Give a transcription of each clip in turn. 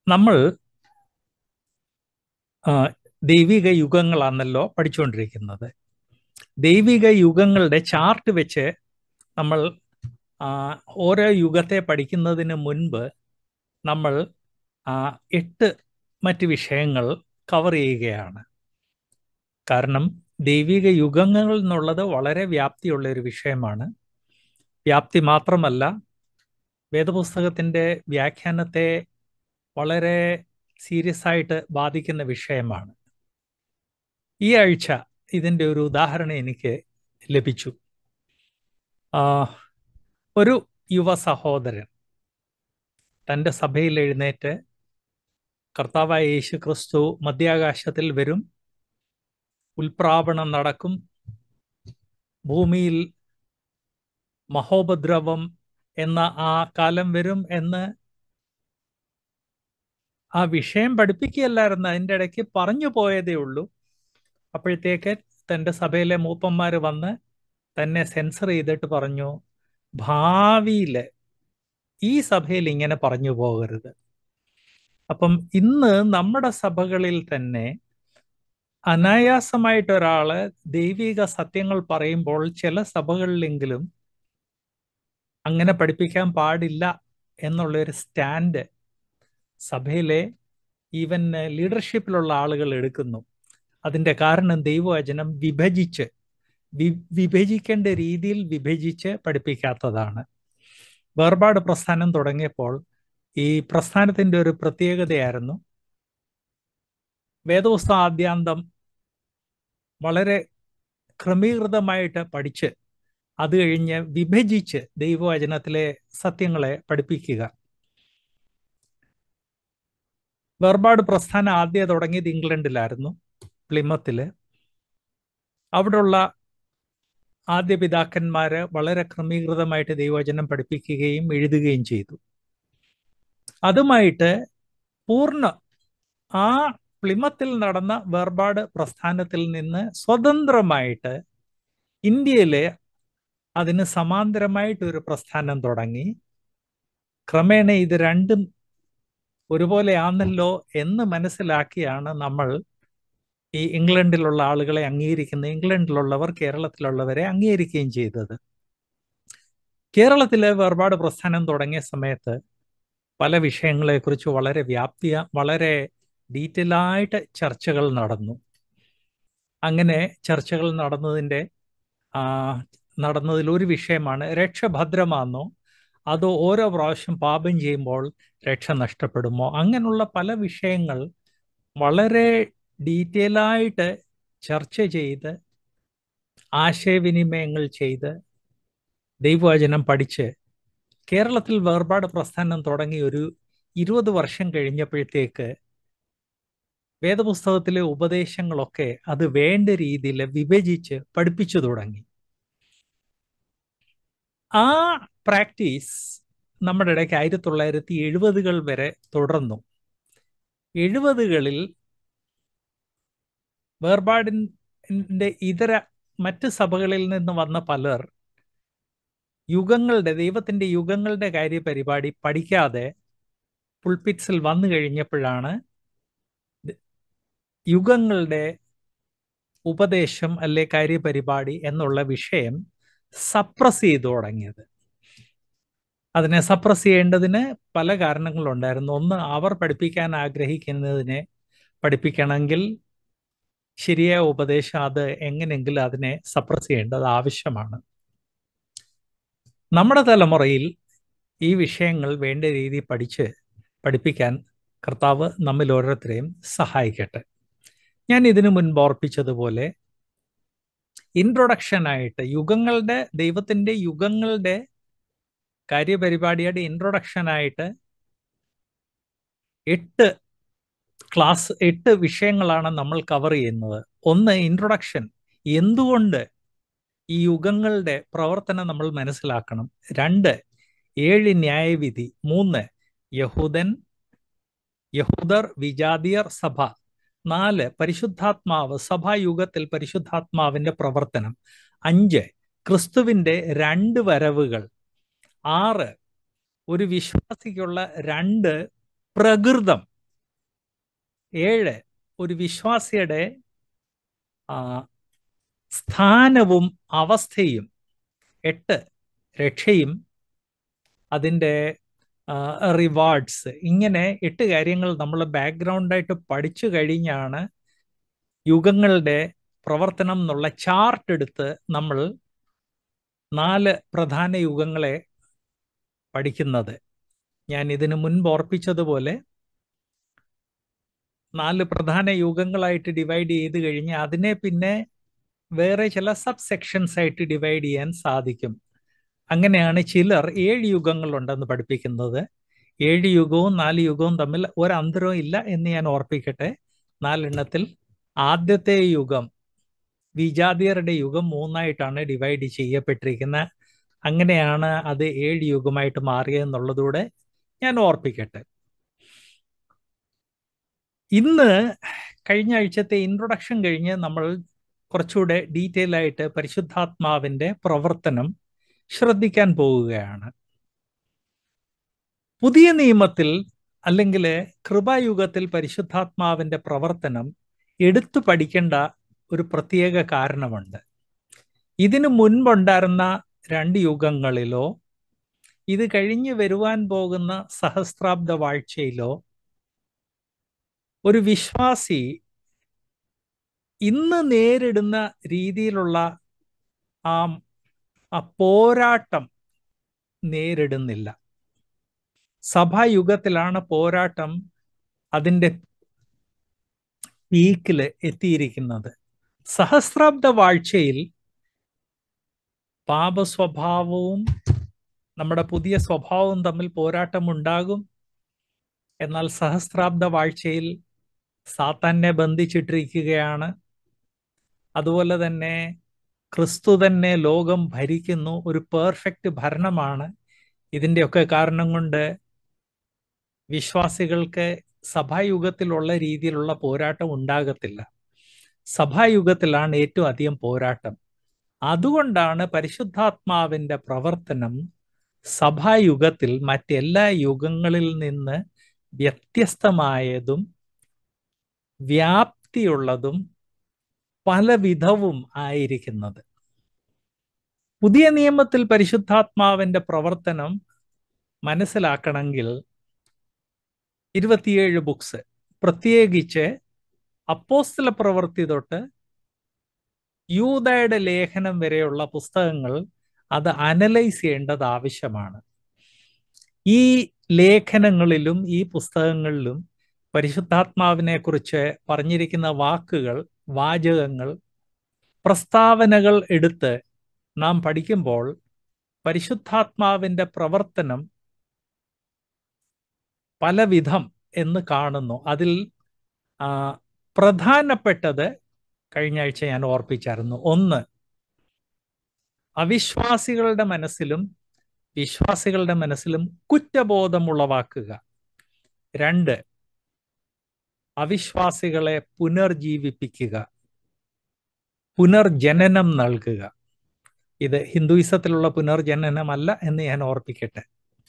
നമ്മൾ ആ, ദൈവിക യുഗങ്ങളാണല്ലോ പഠിച്ചുകൊണ്ടിരിക്കുന്നത് ദൈവിക യുഗങ്ങളുടെ ചാർട്ട് വെച്ച് നമ്മൾ ആ, ഓരോ യുഗത്തെ പഠിക്കുന്നതിന് മുൻപ് നമ്മൾ ആ, എട്ട് മറ്റ് വിഷയങ്ങൾ കവർ ചെയ്യുകയാണ് കാരണം ദൈവിക യുഗങ്ങൾ എന്നുള്ളത് വളരെ വ്യാപ്തിയുള്ള ഒരു വിഷയമാണ് വ്യാപ്തി മാത്രമല്ല വേദപുസ്തകത്തിൻ്റെ വ്യാഖ്യാനത്തെ വളരെ സീരിയസ് ആയിട്ട് ബാധിക്കുന്ന വിഷയമാണ് ഈ ആഴ്ച ഇതിൻ്റെ ഒരു ഉദാഹരണം എനിക്ക് ലഭിച്ചു ആ, ഒരു യുവ സഹോദരൻ തൻ്റെ സഭയിൽ എഴുന്നേറ്റ് കർത്താവായ യേശു ക്രിസ്തു മധ്യാകാശത്തിൽ വരും ഉൽപ്രാപണം നടക്കും ഭൂമിയിൽ മഹോപദ്രവം എന്ന ആ കാലം വരും എന്ന് ആ വിഷയം പഠിപ്പിക്കുകയല്ലായിരുന്നു അതിൻ്റെ ഇടയ്ക്ക് പറഞ്ഞു പോയതേ ഉള്ളൂ അപ്പോഴത്തേക്ക് തൻ്റെ സഭയിലെ മൂപ്പന്മാർ വന്ന് തന്നെ സെൻസർ ചെയ്തിട്ട് പറഞ്ഞു ഭാവിയിൽ ഈ സഭയിൽ ഇങ്ങനെ പറഞ്ഞു പോകരുത് അപ്പം ഇന്ന് നമ്മുടെ സഭകളിൽ തന്നെ അനായാസമായിട്ട് ഒരാള് ദൈവിക സത്യങ്ങൾ പറയുമ്പോൾ ചില സഭകളിലെങ്കിലും അങ്ങനെ പഠിപ്പിക്കാൻ പാടില്ല എന്നുള്ളൊരു സ്റ്റാൻഡ് സഭയിലെ ഈവൻ ലീഡർഷിപ്പിലുള്ള ആളുകൾ എടുക്കുന്നു അതിൻ്റെ കാരണം ദൈവവചനം വിഭജിച്ച് വി വിഭജിക്കേണ്ട രീതിയിൽ വിഭജിച്ച് പഠിപ്പിക്കാത്തതാണ് വേർപാട് പ്രസ്ഥാനം തുടങ്ങിയപ്പോൾ ഈ പ്രസ്ഥാനത്തിൻ്റെ ഒരു പ്രത്യേകതയായിരുന്നു വേദപുസ്തക ആദ്യാന്തം വളരെ ക്രമീകൃതമായിട്ട് പഠിച്ച് അത് കഴിഞ്ഞ് വിഭജിച്ച് ദൈവവചനത്തിലെ സത്യങ്ങളെ പഠിപ്പിക്കുക വേർപാട് പ്രസ്ഥാനം ആദ്യം തുടങ്ങിയത് ഇംഗ്ലണ്ടിലായിരുന്നു പ്ലിമത്തിൽ അവിടെയുള്ള ആദ്യ പിതാക്കന്മാര് വളരെ ക്രമീകൃതമായിട്ട് ദൈവവചനം പഠിപ്പിക്കുകയും എഴുതുകയും ചെയ്തു അതുമായിട്ട് പൂർണ്ണ ആ പ്ലിമത്തിൽ നടന്ന വേർപാട് പ്രസ്ഥാനത്തിൽ നിന്ന് സ്വതന്ത്രമായിട്ട് ഇന്ത്യയിലെ അതിന് സമാന്തരമായിട്ട് ഒരു പ്രസ്ഥാനം തുടങ്ങി ക്രമേണ ഇത് രണ്ടും ഒരുപോലെയാണല്ലോ എന്ന് മനസ്സിലാക്കിയാണ് നമ്മൾ ഈ ഇംഗ്ലണ്ടിലുള്ള ആളുകളെ അംഗീകരിക്കുന്ന ഇംഗ്ലണ്ടിലുള്ളവർ കേരളത്തിലുള്ളവരെ അംഗീകരിക്കുകയും ചെയ്തത് കേരളത്തിലെ വേർപാട് പ്രസ്ഥാനം തുടങ്ങിയ സമയത്ത് പല വിഷയങ്ങളെക്കുറിച്ച് വളരെ വ്യാപ്തിയ വളരെ ഡീറ്റെയിൽ ആയിട്ട് ചർച്ചകൾ നടന്നു അങ്ങനെ ചർച്ചകൾ നടന്നതിൻ്റെ നടന്നതിൽ ഒരു വിഷയമാണ് രക്ഷ ഭദ്രമാണോ അതോ ഓരോ പ്രാവശ്യം പാപം ചെയ്യുമ്പോൾ രക്ഷ നഷ്ടപ്പെടുമോ അങ്ങനെയുള്ള പല വിഷയങ്ങൾ വളരെ ഡീറ്റെയിൽ ആയിട്ട് ചർച്ച ചെയ്ത് ആശയവിനിമയങ്ങൾ ചെയ്ത് ദൈവവചനം പഠിച്ച് കേരളത്തിൽ വേർപാട് പ്രസ്ഥാനം തുടങ്ങി ഒരു ഇരുപത് വർഷം കഴിഞ്ഞപ്പോഴത്തേക്ക് വേദപുസ്തകത്തിലെ ഉപദേശങ്ങളൊക്കെ അത് വേണ്ട രീതിയിൽ വിഭജിച്ച് പഠിപ്പിച്ചു തുടങ്ങി ആ പ്രാക്ടീസ് നമ്മുടെ ഇടയ്ക്ക് ആയിരത്തി തൊള്ളായിരത്തി എഴുപതുകൾ വരെ തുടർന്നു എഴുപതുകളിൽ വേർപാടിൻ്റെ ഇതര മറ്റ് സഭകളിൽ നിന്ന് വന്ന പലർ യുഗങ്ങളുടെ ദൈവത്തിൻ്റെ യുഗങ്ങളുടെ കാര്യപരിപാടി പഠിക്കാതെ പുൾപിറ്റ്സിൽ വന്നു കഴിഞ്ഞപ്പോഴാണ് യുഗങ്ങളുടെ ഉപദേശം അല്ലെ കാര്യപരിപാടി എന്നുള്ള വിഷയം സപ്രസ് ചെയ്തു തുടങ്ങിയത് അതിനെ സപ്രസ് ചെയ്യേണ്ടതിന് പല കാരണങ്ങളുണ്ടായിരുന്നു ഒന്ന് അവർ പഠിപ്പിക്കാൻ ആഗ്രഹിക്കുന്നതിനെ പഠിപ്പിക്കണമെങ്കിൽ ശരിയായ ഉപദേശം അത് എങ്ങനെയെങ്കിലും അതിനെ സപ്രസ് ചെയ്യേണ്ടത് ആവശ്യമാണ് നമ്മുടെ തലമുറയിൽ ഈ വിഷയങ്ങൾ വേണ്ട രീതിയിൽ പഠിച്ച് പഠിപ്പിക്കാൻ കർത്താവ് നമ്മിൽ ഓരോരുത്തരെയും സഹായിക്കട്ടെ ഞാൻ ഇതിനു മുൻപ് ഓർപ്പിച്ചതുപോലെ ഇൻട്രൊഡക്ഷനായിട്ട് യുഗങ്ങളുടെ ദൈവത്തിൻ്റെ യുഗങ്ങളുടെ കാര്യപരിപാടിയുടെ ഇൻട്രൊഡക്ഷനായിട്ട് എട്ട് ക്ലാസ് എട്ട് വിഷയങ്ങളാണ് നമ്മൾ കവർ ചെയ്യുന്നത് ഒന്ന് ഇൻട്രൊഡക്ഷൻ എന്തുകൊണ്ട് ഈ യുഗങ്ങളുടെ പ്രവർത്തനം നമ്മൾ മനസ്സിലാക്കണം രണ്ട് ഏഴ് ന്യായവിധി മൂന്ന് യഹൂദൻ യഹൂദർ വിജാതിയർ സഭ നാല് പരിശുദ്ധാത്മാവ് സഭായുഗത്തിൽ പരിശുദ്ധാത്മാവിന്റെ പ്രവർത്തനം അഞ്ച് ക്രിസ്തുവിന്റെ രണ്ട് വരവുകൾ ആറ് ഒരു വിശ്വാസിക്കുള്ള രണ്ട് പ്രകൃതം ഏഴ് ഒരു വിശ്വാസിയുടെ ആ, സ്ഥാനവും അവസ്ഥയും എട്ട് രക്ഷയും അതിൻ്റെ റിവാർഡ്സ് ഇങ്ങനെ എട്ട് കാര്യങ്ങൾ നമ്മൾ ബാക്ക്ഗ്രൗണ്ടായിട്ട് പഠിച്ചു കഴിഞ്ഞാണ് യുഗങ്ങളുടെ പ്രവർത്തനം എന്നുള്ള ചാർട്ട് എടുത്ത് നമ്മൾ നാല് പ്രധാന യുഗങ്ങളെ പഠിക്കുന്നത് ഞാൻ ഇതിനു മുൻപ് ഓർപ്പിച്ചതുപോലെ നാല് പ്രധാന യുഗങ്ങളായിട്ട് ഡിവൈഡ് ചെയ്ത് കഴിഞ്ഞ് അതിനെ പിന്നെ വേറെ ചില സബ് സെക്ഷൻസ് ആയിട്ട് ഡിവൈഡ് ചെയ്യാൻ സാധിക്കും അങ്ങനെയാണ് ചിലർ ഏഴ് യുഗങ്ങളുണ്ടെന്ന് പഠിപ്പിക്കുന്നത് ഏഴ് യുഗവും നാല് യുഗവും തമ്മിൽ ഒരന്തരവും ഇല്ല എന്ന് ഞാൻ ഓർപ്പിക്കട്ടെ നാലെണ്ണത്തിൽ ആദ്യത്തെ യുഗം വിജാതിയരുടെ യുഗം മൂന്നായിട്ടാണ് ഡിവൈഡ് ചെയ്യപ്പെട്ടിരിക്കുന്നത് അങ്ങനെയാണ് അത് ഏഴ് യുഗമായിട്ട് മാറിയതെന്നുള്ളതൂടെ ഞാൻ ഓർപ്പിക്കട്ടെ ഇന്ന് കഴിഞ്ഞ ആഴ്ചത്തെ ഇൻട്രൊഡക്ഷൻ കഴിഞ്ഞ് നമ്മൾ കുറച്ചുകൂടെ ഡീറ്റെയിൽ ആയിട്ട് പരിശുദ്ധാത്മാവിന്റെ പ്രവർത്തനം ശ്രദ്ധിക്കാൻ പോവുകയാണ് പുതിയ നിയമത്തിൽ അല്ലെങ്കിൽ കൃപായുഗത്തിൽ പരിശുദ്ധാത്മാവിന്റെ പ്രവർത്തനം എടുത്തു പഠിക്കേണ്ട ഒരു പ്രത്യേക കാരണമുണ്ട് ഇതിനു മുൻപുണ്ടായിരുന്ന രണ്ട് യുഗങ്ങളിലോ ഇത് കഴിഞ്ഞു വരുവാൻ പോകുന്ന സഹസ്രാബ്ദ വാഴ്ചയിലോ ഒരു വിശ്വാസി ഇന്ന് നേരിടുന്ന രീതിയിലുള്ള ആ ആ പോരാട്ടം നേരിടുന്നില്ല സഭായുഗത്തിലാണ് പോരാട്ടം അതിൻ്റെ പീക്കിൽ എത്തിയിരിക്കുന്നത് സഹസ്രാബ്ദ വാഴ്ചയിൽ പാപസ്വഭാവവും നമ്മുടെ പുതിയ സ്വഭാവവും തമ്മിൽ പോരാട്ടമുണ്ടാകും എന്നാൽ സഹസ്രാബ്ദ വാഴ്ചയിൽ സാത്താനെ ബന്ധിച്ചിട്ടിരിക്കുകയാണ് അതുപോലെ തന്നെ ക്രിസ്തു തന്നെ ലോകം ഭരിക്കുന്നു ഒരു പെർഫെക്റ്റ് ഭരണമാണ് ഇതിൻ്റെയൊക്കെ കാരണം കൊണ്ട് വിശ്വാസികൾക്ക് സഭായുഗത്തിലുള്ള രീതിയിലുള്ള പോരാട്ടം ഉണ്ടാകത്തില്ല സഭായുഗത്തിലാണ് ഏറ്റവും അധികം പോരാട്ടം അതുകൊണ്ടാണ് പരിശുദ്ധാത്മാവിൻ്റെ പ്രവർത്തനം സഭായുഗത്തിൽ മറ്റെല്ലാ യുഗങ്ങളിൽ നിന്ന് വ്യത്യസ്തമായതും വ്യാപ്തിയുള്ളതും പലവിധവും ആയിരിക്കുന്നത് പുതിയ നിയമത്തിൽ പരിശുദ്ധാത്മാവിന്റെ പ്രവർത്തനം മനസ്സിലാക്കണമെങ്കിൽ ഇരുപത്തിയേഴ് ബുക്സ് പ്രത്യേകിച്ച് അപ്പോസ്തല പ്രവൃത്തി തൊട്ട് യൂതയുടെ ലേഖനം വരെയുള്ള പുസ്തകങ്ങൾ അത് അനലൈസ് ചെയ്യേണ്ടത് ആവശ്യമാണ് ഈ ലേഖനങ്ങളിലും ഈ പുസ്തകങ്ങളിലും പരിശുദ്ധാത്മാവിനെ കുറിച്ച് പറഞ്ഞിരിക്കുന്ന വാക്കുകൾ വാചകങ്ങൾ പ്രസ്താവനകൾ എടുത്ത് നാം പഠിക്കുമ്പോൾ പരിശുദ്ധാത്മാവിന്റെ പ്രവർത്തനം പലവിധം എന്ന് കാണുന്നു അതിൽ പ്രധാനപ്പെട്ടത് കഴിഞ്ഞ ആഴ്ച ഞാൻ ഓർപ്പിച്ചായിരുന്നു ഒന്ന് അവിശ്വാസികളുടെ മനസ്സിലും വിശ്വാസികളുടെ മനസ്സിലും കുറ്റബോധം ഉളവാക്കുക രണ്ട് അവിശ്വാസികളെ പുനർജീവിപ്പിക്കുക പുനർജനനം നൽകുക ഇത് ഹിന്ദുയിസത്തിലുള്ള പുനർജനനമല്ല എന്ന് ഞാൻ ഓർപ്പിക്കട്ടെ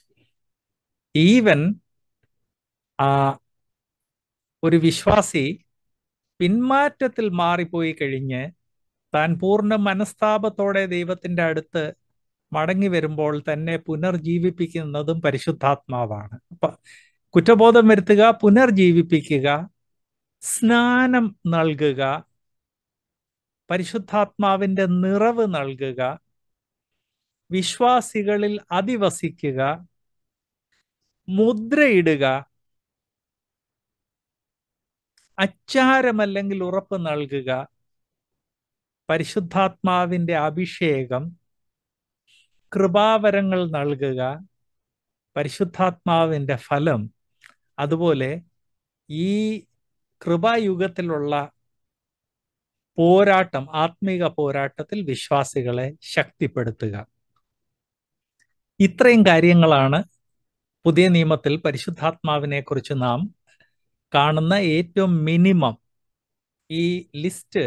ഈവൻ ആ ഒരു വിശ്വാസി പിന്മാറ്റത്തിൽ മാറിപ്പോയി കഴിഞ്ഞ് താൻ പൂർണ്ണ മനസ്താപത്തോടെ ദൈവത്തിന്റെ അടുത്ത് മടങ്ങി വരുമ്പോൾ തന്നെ പുനർജീവിപ്പിക്കുന്നതും പരിശുദ്ധാത്മാവാണ് അപ്പൊ കുറ്റബോധം വരുത്തുക പുനർജീവിപ്പിക്കുക സ്നാനം നൽകുക പരിശുദ്ധാത്മാവിന്റെ നിറവ് നൽകുക വിശ്വാസികളിൽ അധിവസിക്കുക മുദ്രയിടുക അച്ചാരമല്ലെങ്കിൽ ഉറപ്പ് നൽകുക പരിശുദ്ധാത്മാവിന്റെ അഭിഷേകം കൃപാവരങ്ങൾ നൽകുക പരിശുദ്ധാത്മാവിന്റെ ഫലം അതുപോലെ ഈ കൃപായുഗത്തിലുള്ള പോരാട്ടം ആത്മീക പോരാട്ടത്തിൽ വിശ്വാസികളെ ശക്തിപ്പെടുത്തുക ഇത്രയും കാര്യങ്ങളാണ് പുതിയ നിയമത്തിൽ പരിശുദ്ധാത്മാവിനെ കുറിച്ച് നാം കാണുന്ന ഏറ്റവും മിനിമം ഈ ലിസ്റ്റ്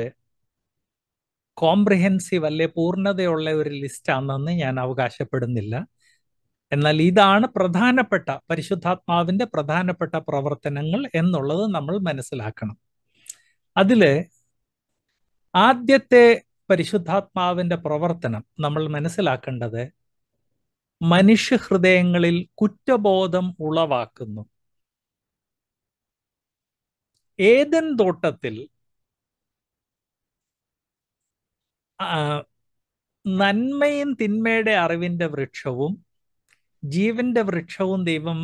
കോംപ്രിഹെൻസീവ് അല്ലെ പൂർണ്ണതയുള്ള ഒരു ലിസ്റ്റ് ആണെന്ന് ഞാൻ അവകാശപ്പെടുന്നില്ല എന്നാൽ ഇതാണ് പ്രധാനപ്പെട്ട പരിശുദ്ധാത്മാവിന്റെ പ്രധാനപ്പെട്ട പ്രവർത്തനങ്ങൾ എന്നുള്ളത് നമ്മൾ മനസ്സിലാക്കണം അതില് ആദ്യത്തെ പരിശുദ്ധാത്മാവിന്റെ പ്രവർത്തനം നമ്മൾ മനസ്സിലാക്കേണ്ടത് മനുഷ്യ ഹൃദയങ്ങളിൽ കുറ്റബോധം ഉളവാക്കുന്നു ഏതൻ തോട്ടത്തിൽ നന്മയും തിന്മയുടെ അറിവിന്റെ വൃക്ഷവും ജീവന്റെ വൃക്ഷവും ദൈവം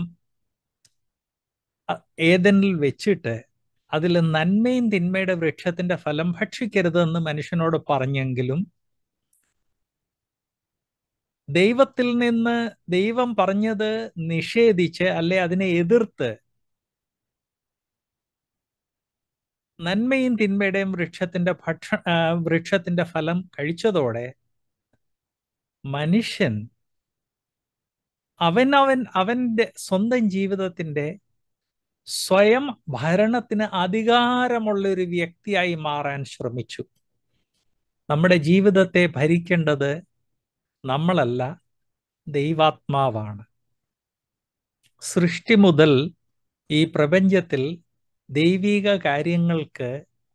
ഏതനിൽ വെച്ചിട്ട് അതിൽ നന്മയും തിന്മയുടെ വൃക്ഷത്തിന്റെ ഫലം ഭക്ഷിക്കരുതെന്ന് മനുഷ്യനോട് പറഞ്ഞെങ്കിലും ദൈവത്തിൽ നിന്ന് ദൈവം പറഞ്ഞത് നിഷേധിച്ച് അല്ലെ അതിനെ എതിർത്ത് നന്മയും തിന്മയുടെയും വൃക്ഷത്തിന്റെ ഭക്ഷ വൃക്ഷത്തിന്റെ ഫലം കഴിച്ചതോടെ മനുഷ്യൻ അവൻ അവൻ അവന്റെ സ്വന്തം ജീവിതത്തിന്റെ സ്വയം ഭരണത്തിന് അധികാരമുള്ള ഒരു വ്യക്തിയായി മാറാൻ ശ്രമിച്ചു നമ്മുടെ ജീവിതത്തെ ഭരിക്കേണ്ടത് നമ്മളല്ല ദൈവാത്മാവാണ് സൃഷ്ടി മുതൽ ഈ പ്രപഞ്ചത്തിൽ ദൈവിക കാര്യങ്ങൾക്ക്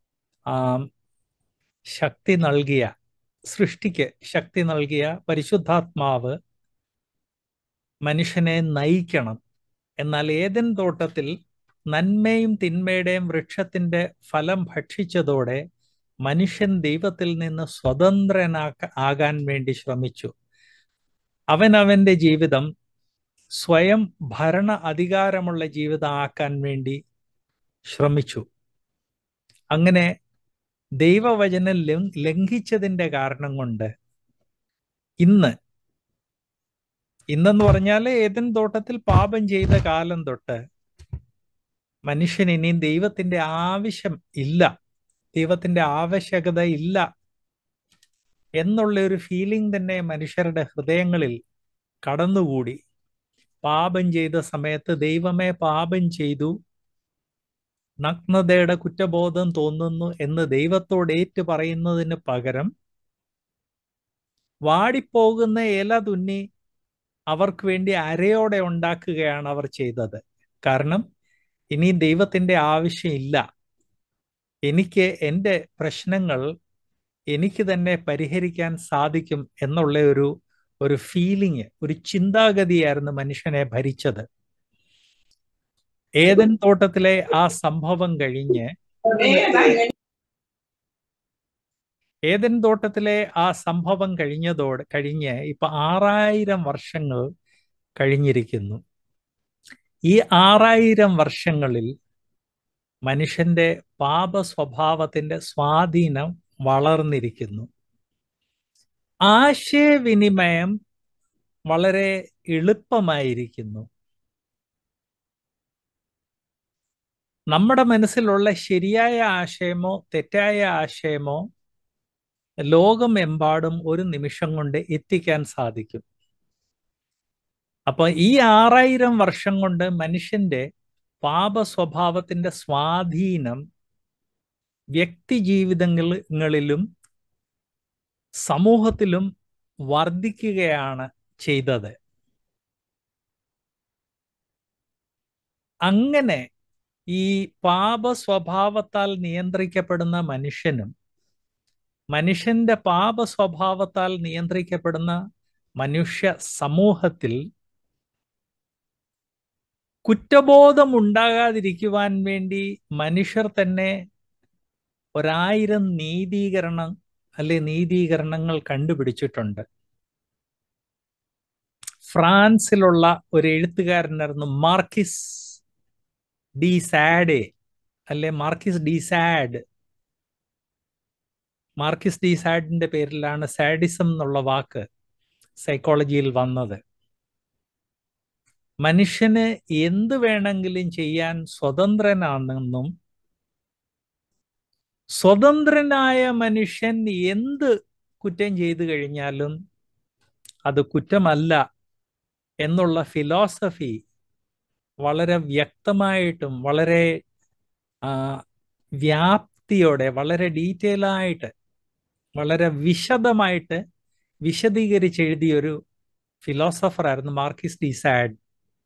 ശക്തി നൽകിയ സൃഷ്ടിക്ക് ശക്തി നൽകിയ പരിശുദ്ധാത്മാവ് മനുഷ്യനെ നയിക്കണം എന്നാൽ ഏതൻ തോട്ടത്തിൽ നന്മയും തിന്മയുടെയും വൃക്ഷത്തിന്റെ ഫലം ഭക്ഷിച്ചതോടെ മനുഷ്യൻ ദൈവത്തിൽ നിന്ന് സ്വതന്ത്രനാക്ക ആകാൻ വേണ്ടി ശ്രമിച്ചു അവൻ അവന്റെ ജീവിതം സ്വയം ഭരണ അധികാരമുള്ള ജീവിതം ആക്കാൻ വേണ്ടി ശ്രമിച്ചു അങ്ങനെ ദൈവവചനം ലംഘിച്ചതിന്റെ കാരണം കൊണ്ട് ഇന്ന് ഇന്നെന്ന് പറഞ്ഞാൽ ഏതൻ തോട്ടത്തിൽ പാപം ചെയ്ത കാലം തൊട്ട് മനുഷ്യൻ ഇനിയും ദൈവത്തിന്റെ ആവശ്യം ഇല്ല ദൈവത്തിന്റെ ആവശ്യകത ഇല്ല എന്നുള്ള ഒരു ഫീലിംഗ് തന്നെ മനുഷ്യരുടെ ഹൃദയങ്ങളിൽ കടന്നുകൂടി പാപം ചെയ്ത സമയത്ത് ദൈവമേ പാപം ചെയ്തു നഗ്നതയുടെ കുറ്റബോധം തോന്നുന്നു എന്ന് ദൈവത്തോട് ഏറ്റു പറയുന്നതിന് പകരം വാടിപ്പോകുന്ന ഇല തുന്നി അവർക്ക് വേണ്ടി അരയോടെ ഉണ്ടാക്കുകയാണ് അവർ ചെയ്തത് കാരണം ഇനി ദൈവത്തിന്റെ ആവശ്യമില്ല എനിക്ക് എൻ്റെ പ്രശ്നങ്ങൾ എനിക്ക് തന്നെ പരിഹരിക്കാൻ സാധിക്കും എന്നുള്ള ഒരു ഒരു ഫീലിംഗ് ഒരു ചിന്താഗതിയായിരുന്നു മനുഷ്യനെ ഭരിച്ചത് ഏതൻ തോട്ടത്തിലെ ആ സംഭവം കഴിഞ്ഞ് ഏതൻ തോട്ടത്തിലെ ആ സംഭവം കഴിഞ്ഞതോടെ കഴിഞ്ഞ് ഇപ്പൊ ആറായിരം വർഷങ്ങൾ കഴിഞ്ഞിരിക്കുന്നു ഈ ആറായിരം വർഷങ്ങളിൽ മനുഷ്യന്റെ പാപ സ്വഭാവത്തിന്റെ സ്വാധീനം വളർന്നിരിക്കുന്നു ആശയവിനിമയം വളരെ എളുപ്പമായിരിക്കുന്നു നമ്മുടെ മനസ്സിലുള്ള ശരിയായ ആശയമോ തെറ്റായ ആശയമോ ലോകമെമ്പാടും ഒരു നിമിഷം കൊണ്ട് എത്തിക്കാൻ സാധിക്കും അപ്പൊ ഈ ആറായിരം വർഷം കൊണ്ട് മനുഷ്യന്റെ പാപ സ്വഭാവത്തിന്റെ സ്വാധീനം വ്യക്തി ജീവിതങ്ങളിലും സമൂഹത്തിലും വർദ്ധിക്കുകയാണ് ചെയ്തത് അങ്ങനെ ഈ പാപ സ്വഭാവത്താൽ നിയന്ത്രിക്കപ്പെടുന്ന മനുഷ്യനും മനുഷ്യന്റെ പാപ സ്വഭാവത്താൽ നിയന്ത്രിക്കപ്പെടുന്ന മനുഷ്യ സമൂഹത്തിൽ കുറ്റബോധം ഉണ്ടാകാതിരിക്കുവാൻ വേണ്ടി മനുഷ്യർ തന്നെ ഒരായിരം നീതീകരണം അല്ലെ നീതീകരണങ്ങൾ കണ്ടുപിടിച്ചിട്ടുണ്ട് ഫ്രാൻസിലുള്ള ഒരു എഴുത്തുകാരനായിരുന്നു മാർക്കിസ് ഡി സാഡെ അല്ലെ Marquis de Sade Marquis de സാഡിന്റെ പേരിലാണ് സാഡിസം എന്നുള്ള വാക്ക് സൈക്കോളജിയിൽ വന്നത് മനുഷ്യന് എന്ത് വേണമെങ്കിലും ചെയ്യാൻ സ്വതന്ത്രനാണെന്നും സ്വതന്ത്രനായ മനുഷ്യൻ എന്ത് കുറ്റം ചെയ്തു കഴിഞ്ഞാലും അത് കുറ്റമല്ല എന്നുള്ള ഫിലോസഫി വളരെ വ്യക്തമായിട്ടും വളരെ വ്യാപ്തിയോടെ വളരെ ഡീറ്റെയിൽ ആയിട്ട് വളരെ വിശദമായിട്ട് വിശദീകരിച്ചെഴുതിയൊരു ഫിലോസഫർ ആയിരുന്നു മാർക്കിസ് ഡിസാഡ്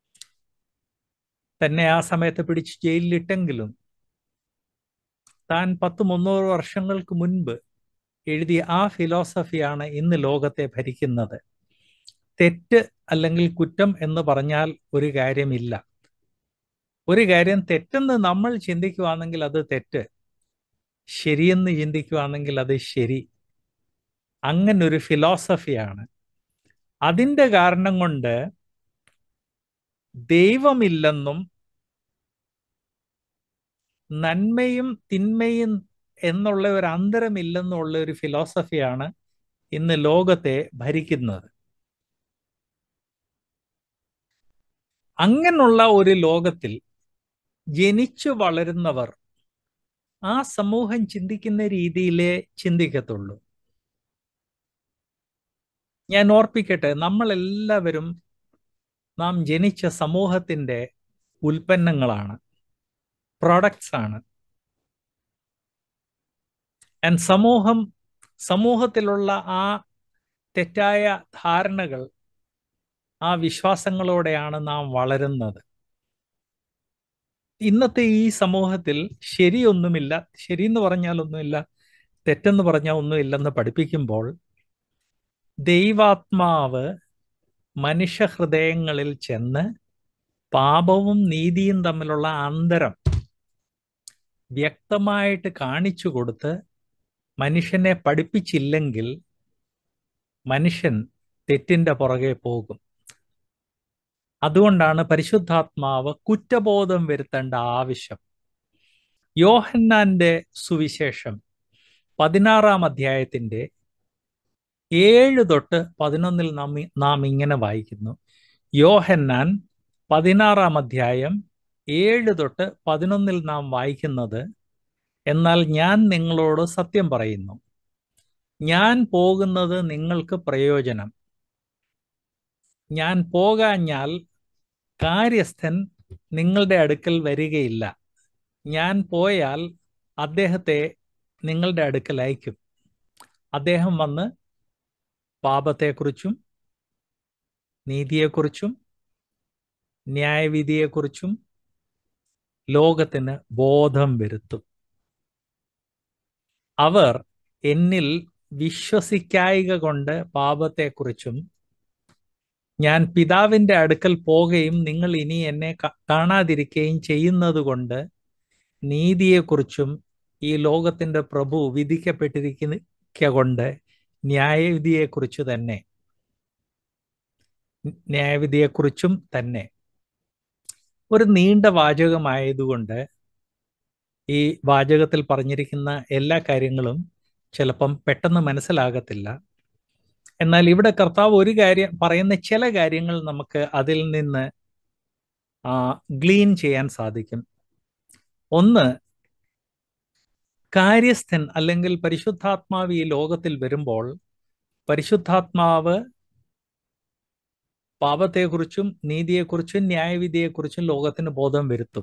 തന്നെ ആ സമയത്ത് പിടിച്ച് ജയിലിലിട്ടെങ്കിലും താൻ പത്ത് മുന്നൂറ് വർഷങ്ങൾക്ക് മുൻപ് എഴുതിയ ആ ഫിലോസഫിയാണ് ഇന്ന് ലോകത്തെ ഭരിക്കുന്നത് തെറ്റ് അല്ലെങ്കിൽ കുറ്റം എന്ന് പറഞ്ഞാൽ ഒരു കാര്യമില്ല ഒരു കാര്യം തെറ്റെന്ന് നമ്മൾ ചിന്തിക്കുവാണെങ്കിൽ അത് തെറ്റ് ശരിയെന്ന് ചിന്തിക്കുവാണെങ്കിൽ അത് ശരി അങ്ങനൊരു ഫിലോസഫിയാണ് അതിൻ്റെ കാരണം കൊണ്ട് ദൈവമില്ലെന്നും നന്മയും തിന്മയും എന്നുള്ള ഒരു അന്തരമില്ലെന്നുള്ള ഒരു ഫിലോസഫിയാണ് ഇന്ന് ലോകത്തെ ഭരിക്കുന്നത് അങ്ങനുള്ള ഒരു ലോകത്തിൽ ജനിച്ചു വളരുന്നവർ ആ സമൂഹം ചിന്തിക്കുന്ന രീതിയിലേ ചിന്തിക്കത്തുള്ളൂ ഞാൻ ഓർപ്പിക്കട്ടെ നമ്മളെല്ലാവരും നാം ജനിച്ച സമൂഹത്തിൻ്റെ ഉൽപ്പന്നങ്ങളാണ് പ്രോഡക്ട്സ് ആണ് ആൻഡ് സമൂഹം സമൂഹത്തിലുള്ള ആ തെറ്റായ ധാരണകൾ ആ വിശ്വാസങ്ങളോടെയാണ് നാം വളരുന്നത് ഇന്നത്തെ ഈ സമൂഹത്തിൽ ശരിയൊന്നുമില്ല ശരിയെന്ന് പറഞ്ഞാൽ ഒന്നുമില്ല തെറ്റെന്ന് പറഞ്ഞാൽ ഒന്നുമില്ലെന്ന് പഠിപ്പിക്കുമ്പോൾ ദൈവാത്മാവ് മനുഷ്യഹൃദയങ്ങളിൽ ചെന്ന് പാപവും നീതിയും തമ്മിലുള്ള അന്തരം വ്യക്തമായിട്ട് കാണിച്ചു കൊടുത്ത് മനുഷ്യനെ പഠിപ്പിച്ചില്ലെങ്കിൽ മനുഷ്യൻ തെറ്റിന്റെ പുറകെ പോകും അതുകൊണ്ടാണ് പരിശുദ്ധാത്മാവ് കുറ്റബോധം വരുത്തേണ്ട ആവശ്യം യോഹന്നാന്റെ സുവിശേഷം പതിനാറാം അധ്യായത്തിന്റെ ഏഴ് തൊട്ട് പതിനൊന്നിൽ നാം നാം ഇങ്ങനെ വായിക്കുന്നു യോഹന്നാൻ പതിനാറാം അധ്യായം ഏഴ് തൊട്ട് പതിനൊന്നിൽ നാം വായിക്കുന്നത് എന്നാൽ ഞാൻ നിങ്ങളോട് സത്യം പറയുന്നു ഞാൻ പോകുന്നത് നിങ്ങൾക്ക് പ്രയോജനം ഞാൻ പോകാഞ്ഞാൽ കാര്യസ്ഥൻ നിങ്ങളുടെ അടുക്കൽ വരികയില്ല ഞാൻ പോയാൽ അദ്ദേഹത്തെ നിങ്ങളുടെ അടുക്കൽ അയക്കും അദ്ദേഹം വന്ന് പാപത്തെക്കുറിച്ചും നീതിയെക്കുറിച്ചും ന്യായവിധിയെക്കുറിച്ചും ലോകത്തിന് ബോധം വരുത്തും അവർ എന്നിൽ വിശ്വസിക്കായിക കൊണ്ട് പാപത്തെക്കുറിച്ചും ഞാൻ പിതാവിന്റെ അടുക്കൽ പോകുകയും നിങ്ങൾ ഇനി എന്നെ കാണാതിരിക്കുകയും ചെയ്യുന്നത് കൊണ്ട് നീതിയെക്കുറിച്ചും ഈ ലോകത്തിന്റെ പ്രഭു വിധിക്കപ്പെട്ടിരിക്കുക കൊണ്ട് ന്യായവിധിയെക്കുറിച്ച് തന്നെ ന്യായവിധിയെക്കുറിച്ചും തന്നെ ഒരു നീണ്ട വാചകമായതുകൊണ്ട് ഈ വാചകത്തിൽ പറഞ്ഞിരിക്കുന്ന എല്ലാ കാര്യങ്ങളും ചിലപ്പം പെട്ടെന്ന് മനസ്സിലാകത്തില്ല എന്നാൽ ഇവിടെ കർത്താവ് ഒരു കാര്യം പറയുന്ന ചില കാര്യങ്ങൾ നമുക്ക് അതിൽ നിന്ന് ഗ്ലീൻ ചെയ്യാൻ സാധിക്കും ഒന്ന് കാര്യസ്ഥൻ അല്ലെങ്കിൽ പരിശുദ്ധാത്മാവ് ഈ ലോകത്തിൽ വരുമ്പോൾ പരിശുദ്ധാത്മാവ് പാപത്തെക്കുറിച്ചും നീതിയെക്കുറിച്ചും ന്യായവിധിയെക്കുറിച്ചും ലോകത്തിന് ബോധം വരുത്തും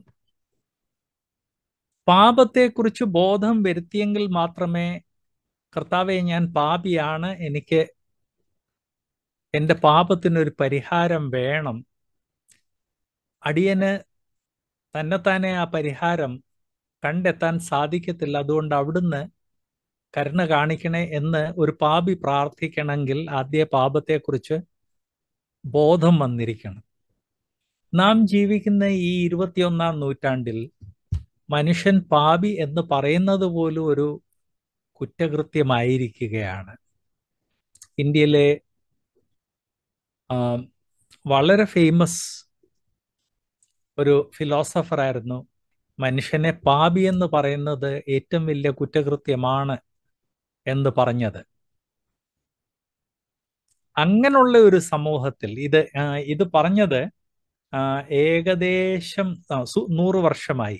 പാപത്തെക്കുറിച്ച് ബോധം വരുത്തിയെങ്കിൽ മാത്രമേ കർത്താവെ ഞാൻ പാപിയാണ് എനിക്ക് എൻ്റെ പാപത്തിനൊരു പരിഹാരം വേണം അടിയന് തന്നെത്താനെ ആ പരിഹാരം കണ്ടെത്താൻ സാധിക്കത്തില്ല അതുകൊണ്ട് അവിടുന്ന് കരുണ കാണിക്കണേ എന്ന് ഒരു പാപി പ്രാർത്ഥിക്കണമെങ്കിൽ ആദ്യ പാപത്തെക്കുറിച്ച് ബോധം വന്നിരിക്കണം നാം ജീവിക്കുന്ന ഈ ഇരുപത്തിയൊന്നാം നൂറ്റാണ്ടിൽ മനുഷ്യൻ പാപി എന്ന് പറയുന്നത് പോലും ഒരു കുറ്റകൃത്യമായിരിക്കുകയാണ് ഇന്ത്യയിലെ വളരെ ഫേമസ് ഒരു ഫിലോസഫർ ആയിരുന്നു മനുഷ്യനെ പാപി എന്ന് പറയുന്നത് ഏറ്റവും വലിയ കുറ്റകൃത്യമാണ് എന്ന് പറഞ്ഞത് അങ്ങനെയുള്ള ഒരു സമൂഹത്തിൽ ഇത് ഇത് പറഞ്ഞത് ഏകദേശം നൂറ് വർഷമായി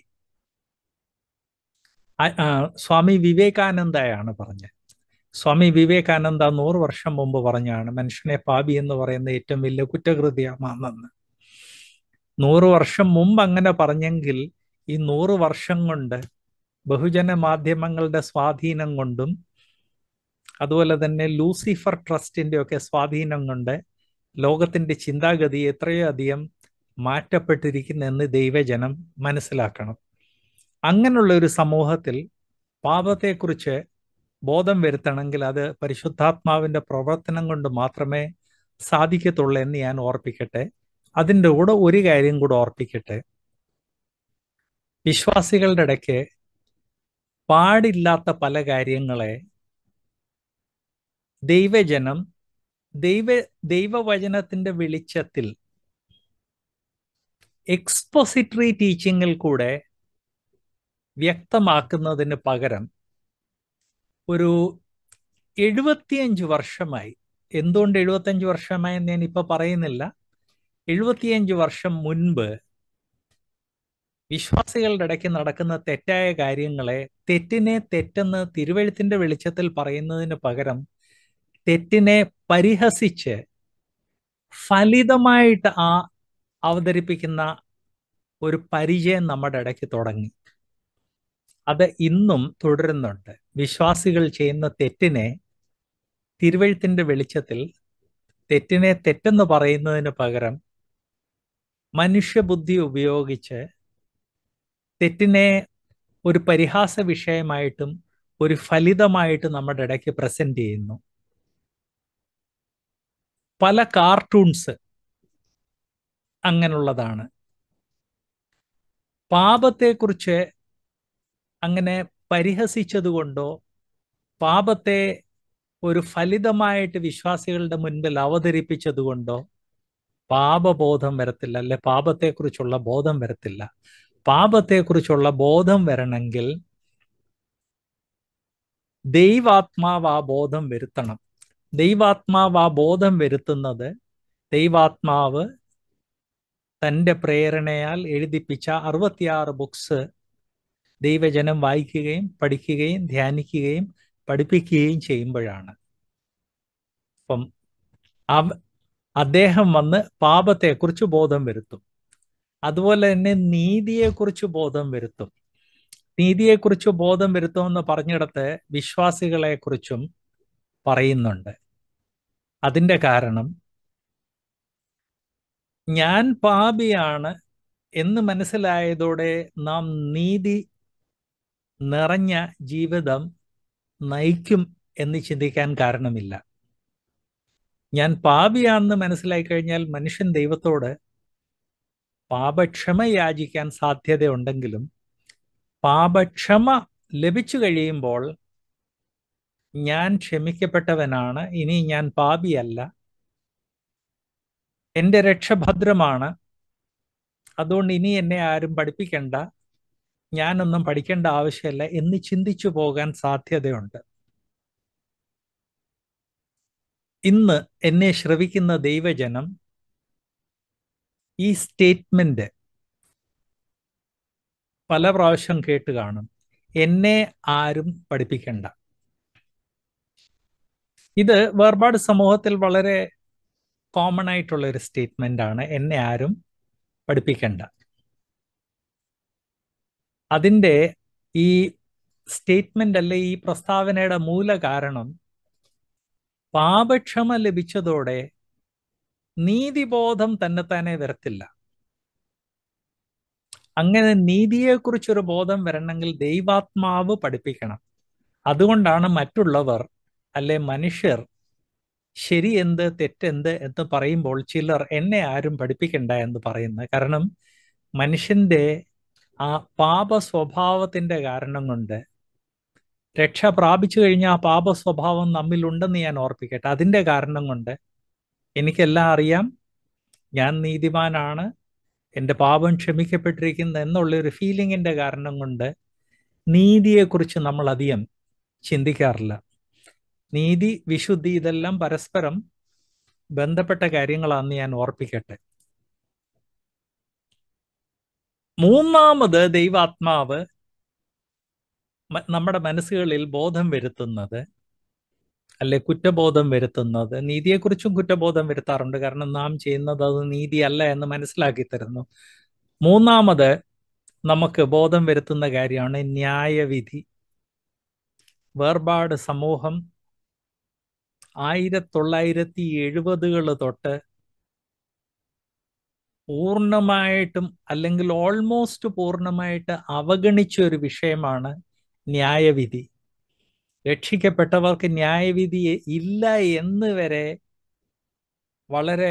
സ്വാമി വിവേകാനന്ദയാണ് പറഞ്ഞത് സ്വാമി വിവേകാനന്ദ നൂറ് വർഷം മുമ്പ് പറഞ്ഞാണ് മനുഷ്യനെ പാപി എന്ന് പറയുന്ന ഏറ്റവും വലിയ കുറ്റകൃത്യമാണെന്ന് നൂറ് വർഷം മുമ്പ് അങ്ങനെ പറഞ്ഞെങ്കിൽ ഈ നൂറ് വർഷം കൊണ്ട് ബഹുജന മാധ്യമങ്ങളുടെ സ്വാധീനം കൊണ്ടും അതുപോലെ തന്നെ ലൂസിഫർ ട്രസ്റ്റിന്റെ ഒക്കെ സ്വാധീനം കൊണ്ട് ലോകത്തിന്റെ ചിന്താഗതി എത്രയോ അധികം മാറ്റപ്പെട്ടിരിക്കുന്നെന്ന് ദൈവജനം മനസ്സിലാക്കണം അങ്ങനെയുള്ള ഒരു സമൂഹത്തിൽ പാപത്തെക്കുറിച്ച് ബോധം വരുത്തണമെങ്കിൽ അത് പരിശുദ്ധാത്മാവിന്റെ പ്രവർത്തനം കൊണ്ട് മാത്രമേ സാധിക്കത്തുള്ളൂ എന്ന് ഞാൻ ഓർപ്പിക്കട്ടെ അതിൻ്റെ കൂടെ ഒരു കാര്യം കൂടെ ഓർപ്പിക്കട്ടെ വിശ്വാസികളുടെ ഇടയ്ക്ക് പാടില്ലാത്ത പല കാര്യങ്ങളെ ദൈവജനം ദൈവ ദൈവവചനത്തിന്റെ വെളിച്ചത്തിൽ എക്സ്പോസിറ്ററി ടീച്ചിങ്ങിൽ കൂടെ വ്യക്തമാക്കുന്നതിന് പകരം ഒരു എഴുപത്തിയഞ്ച് വർഷമായി എന്തുകൊണ്ട് എഴുപത്തഞ്ച് വർഷമായി എന്ന് ഞാൻ ഇപ്പൊ പറയുന്നില്ല എഴുപത്തിയഞ്ച് വർഷം മുൻപ് വിശ്വാസികളുടെ ഇടയ്ക്ക് നടക്കുന്ന തെറ്റായ കാര്യങ്ങളെ തെറ്റിനെ തെറ്റെന്ന് തിരുവഴുത്തിന്റെ വെളിച്ചത്തിൽ പറയുന്നതിന് പകരം തെറ്റിനെ പരിഹസിച്ച് ഫലിതമായിട്ട് ആ അവതരിപ്പിക്കുന്ന ഒരു പരിചയം നമ്മുടെ ഇടയ്ക്ക് തുടങ്ങി അത് ഇന്നും തുടരുന്നുണ്ട് വിശ്വാസികൾ ചെയ്യുന്ന തെറ്റിനെ തിരുവഴുത്തിന്റെ വെളിച്ചത്തിൽ തെറ്റിനെ തെറ്റെന്ന് പറയുന്നതിന് പകരം മനുഷ്യബുദ്ധി ഉപയോഗിച്ച് തെറ്റിനെ ഒരു പരിഹാസ വിഷയമായിട്ടും ഒരു ഫലിതമായിട്ട് നമ്മുടെ ഇടയ്ക്ക് പ്രസന്റ് ചെയ്യുന്നു പല കാർട്ടൂൺസ് അങ്ങനെയുള്ളതാണ് പാപത്തെക്കുറിച്ച് അങ്ങനെ പരിഹസിച്ചതുകൊണ്ടോ പാപത്തെ ഒരു ഫലിതമായിട്ട് വിശ്വാസികളുടെ മുൻപിൽ അവതരിപ്പിച്ചതുകൊണ്ടോ പാപബോധം വരത്തില്ല അല്ലെ പാപത്തെക്കുറിച്ചുള്ള ബോധം വരത്തില്ല പാപത്തെക്കുറിച്ചുള്ള ബോധം വരണമെങ്കിൽ ദൈവാത്മാവ് ആ ബോധം വരുത്തണം ദൈവാത്മാവ് ആ ബോധം വരുത്തുന്നത് ദൈവാത്മാവ് തൻ്റെ പ്രേരണയാൽ എഴുതിപ്പിച്ച അറുപത്തിയാറ് ബുക്സ് ദൈവജനം വായിക്കുകയും പഠിക്കുകയും ധ്യാനിക്കുകയും പഠിപ്പിക്കുകയും ചെയ്യുമ്പോഴാണ് അപ്പം അദ്ദേഹം വന്ന് പാപത്തെക്കുറിച്ച് ബോധം വരുത്തും അതുപോലെ തന്നെ നീതിയെക്കുറിച്ച് ബോധം വരുത്തും നീതിയെക്കുറിച്ച് ബോധം വരുത്തുമെന്ന് പറഞ്ഞിടത്ത് വിശ്വാസികളെക്കുറിച്ചും പറയുന്നുണ്ട് അതിൻ്റെ കാരണം ഞാൻ പാപിയാണ് എന്ന് മനസ്സിലായതോടെ നാം നീതി നിറഞ്ഞ ജീവിതം നയിക്കും എന്ന് ചിന്തിക്കാൻ കാരണമില്ല ഞാൻ പാപിയാണെന്ന് മനസ്സിലായി കഴിഞ്ഞാൽ മനുഷ്യൻ ദൈവത്തോട് പാപക്ഷമ യാചിക്കാൻ സാധ്യതയുണ്ടെങ്കിലും പാപക്ഷമ ലഭിച്ചു കഴിയുമ്പോൾ ഞാൻ ക്ഷമിക്കപ്പെട്ടവനാണ് ഇനി ഞാൻ പാപിയല്ല എൻ്റെ രക്ഷ ഭദ്രമാണ് അതുകൊണ്ട് ഇനി എന്നെ ആരും പഠിപ്പിക്കണ്ട ഞാനൊന്നും പഠിക്കേണ്ട ആവശ്യമില്ല എന്ന് ചിന്തിച്ചു പോകാൻ സാധ്യതയുണ്ട് ഇന്ന് എന്നെ ശ്രവിക്കുന്ന ദൈവജനം ഈ സ്റ്റേറ്റ്മെന്റ് പല പ്രാവശ്യം കേട്ട് കാണും എന്നെ ആരും പഠിപ്പിക്കണ്ട ഇത് വേർപാട് സമൂഹത്തിൽ വളരെ കോമൺ ആയിട്ടുള്ള ഒരു സ്റ്റേറ്റ്മെന്റ് ആണ് എന്നെ ആരും പഠിപ്പിക്കണ്ട അതിൻ്റെ ഈ സ്റ്റേറ്റ്മെന്റ് അല്ലെ ഈ പ്രസ്താവനയുടെ മൂല കാരണം പാപക്ഷമ ലഭിച്ചതോടെ നീതിബോധം തന്നെ തന്നെ വരത്തില്ല അങ്ങനെ നീതിയെക്കുറിച്ചൊരു ബോധം വരണമെങ്കിൽ ദൈവാത്മാവ് പഠിപ്പിക്കണം അതുകൊണ്ടാണ് മറ്റുള്ളവർ അല്ലെ മനുഷ്യർ ശരി എന്ത് തെറ്റെന്ത് എന്ന് പറയുമ്പോൾ ചിലർ എന്നെ ആരും പഠിപ്പിക്കണ്ട എന്ന് പറയുന്നത് കാരണം മനുഷ്യന്റെ ആ പാപ സ്വഭാവത്തിന്റെ കാരണം കൊണ്ട് രക്ഷ പ്രാപിച്ചു കഴിഞ്ഞാൽ ആ പാപ സ്വഭാവം നമ്മിലുണ്ടെന്ന് ഞാൻ ഓർപ്പിക്കട്ടെ അതിന്റെ കാരണം കൊണ്ട് എനിക്കെല്ലാം അറിയാം ഞാൻ നീതിമാനാണ് എൻ്റെ പാപം ക്ഷമിക്കപ്പെട്ടിരിക്കുന്നു എന്നുള്ള ഒരു ഫീലിങ്ങിന്റെ കാരണം കൊണ്ട് നീതിയെക്കുറിച്ച് നമ്മൾ അധികം ചിന്തിക്കാറില്ല നീതി വിശുദ്ധി ഇതെല്ലാം പരസ്പരം ബന്ധപ്പെട്ട കാര്യങ്ങളാണെന്ന് ഞാൻ ഓർപ്പിക്കട്ടെ മൂന്നാമത് ദൈവാത്മാവ് നമ്മുടെ മനസ്സുകളിൽ ബോധം വരുത്തുന്നത് അല്ലെ കുറ്റബോധം വരുത്തുന്നത് നീതിയെക്കുറിച്ചും കുറ്റബോധം വരുത്താറുണ്ട് കാരണം നാം ചെയ്യുന്നത് അത് നീതിയല്ല എന്ന് മനസ്സിലാക്കി തരുന്നു മൂന്നാമത് നമുക്ക് ബോധം വരുത്തുന്ന കാര്യമാണ് ന്യായവിധി വേർപാട് സമൂഹം ആയിരത്തി തൊള്ളായിരത്തി എഴുപതുകൾ തൊട്ട് പൂർണ്ണമായിട്ടും അല്ലെങ്കിൽ ഓൾമോസ്റ്റ് പൂർണ്ണമായിട്ട് അവഗണിച്ച ഒരു വിഷയമാണ് ന്യായവിധി രക്ഷിക്കപ്പെട്ടവർക്ക് ന്യായവിധി ഇല്ല എന്ന് വരെ വളരെ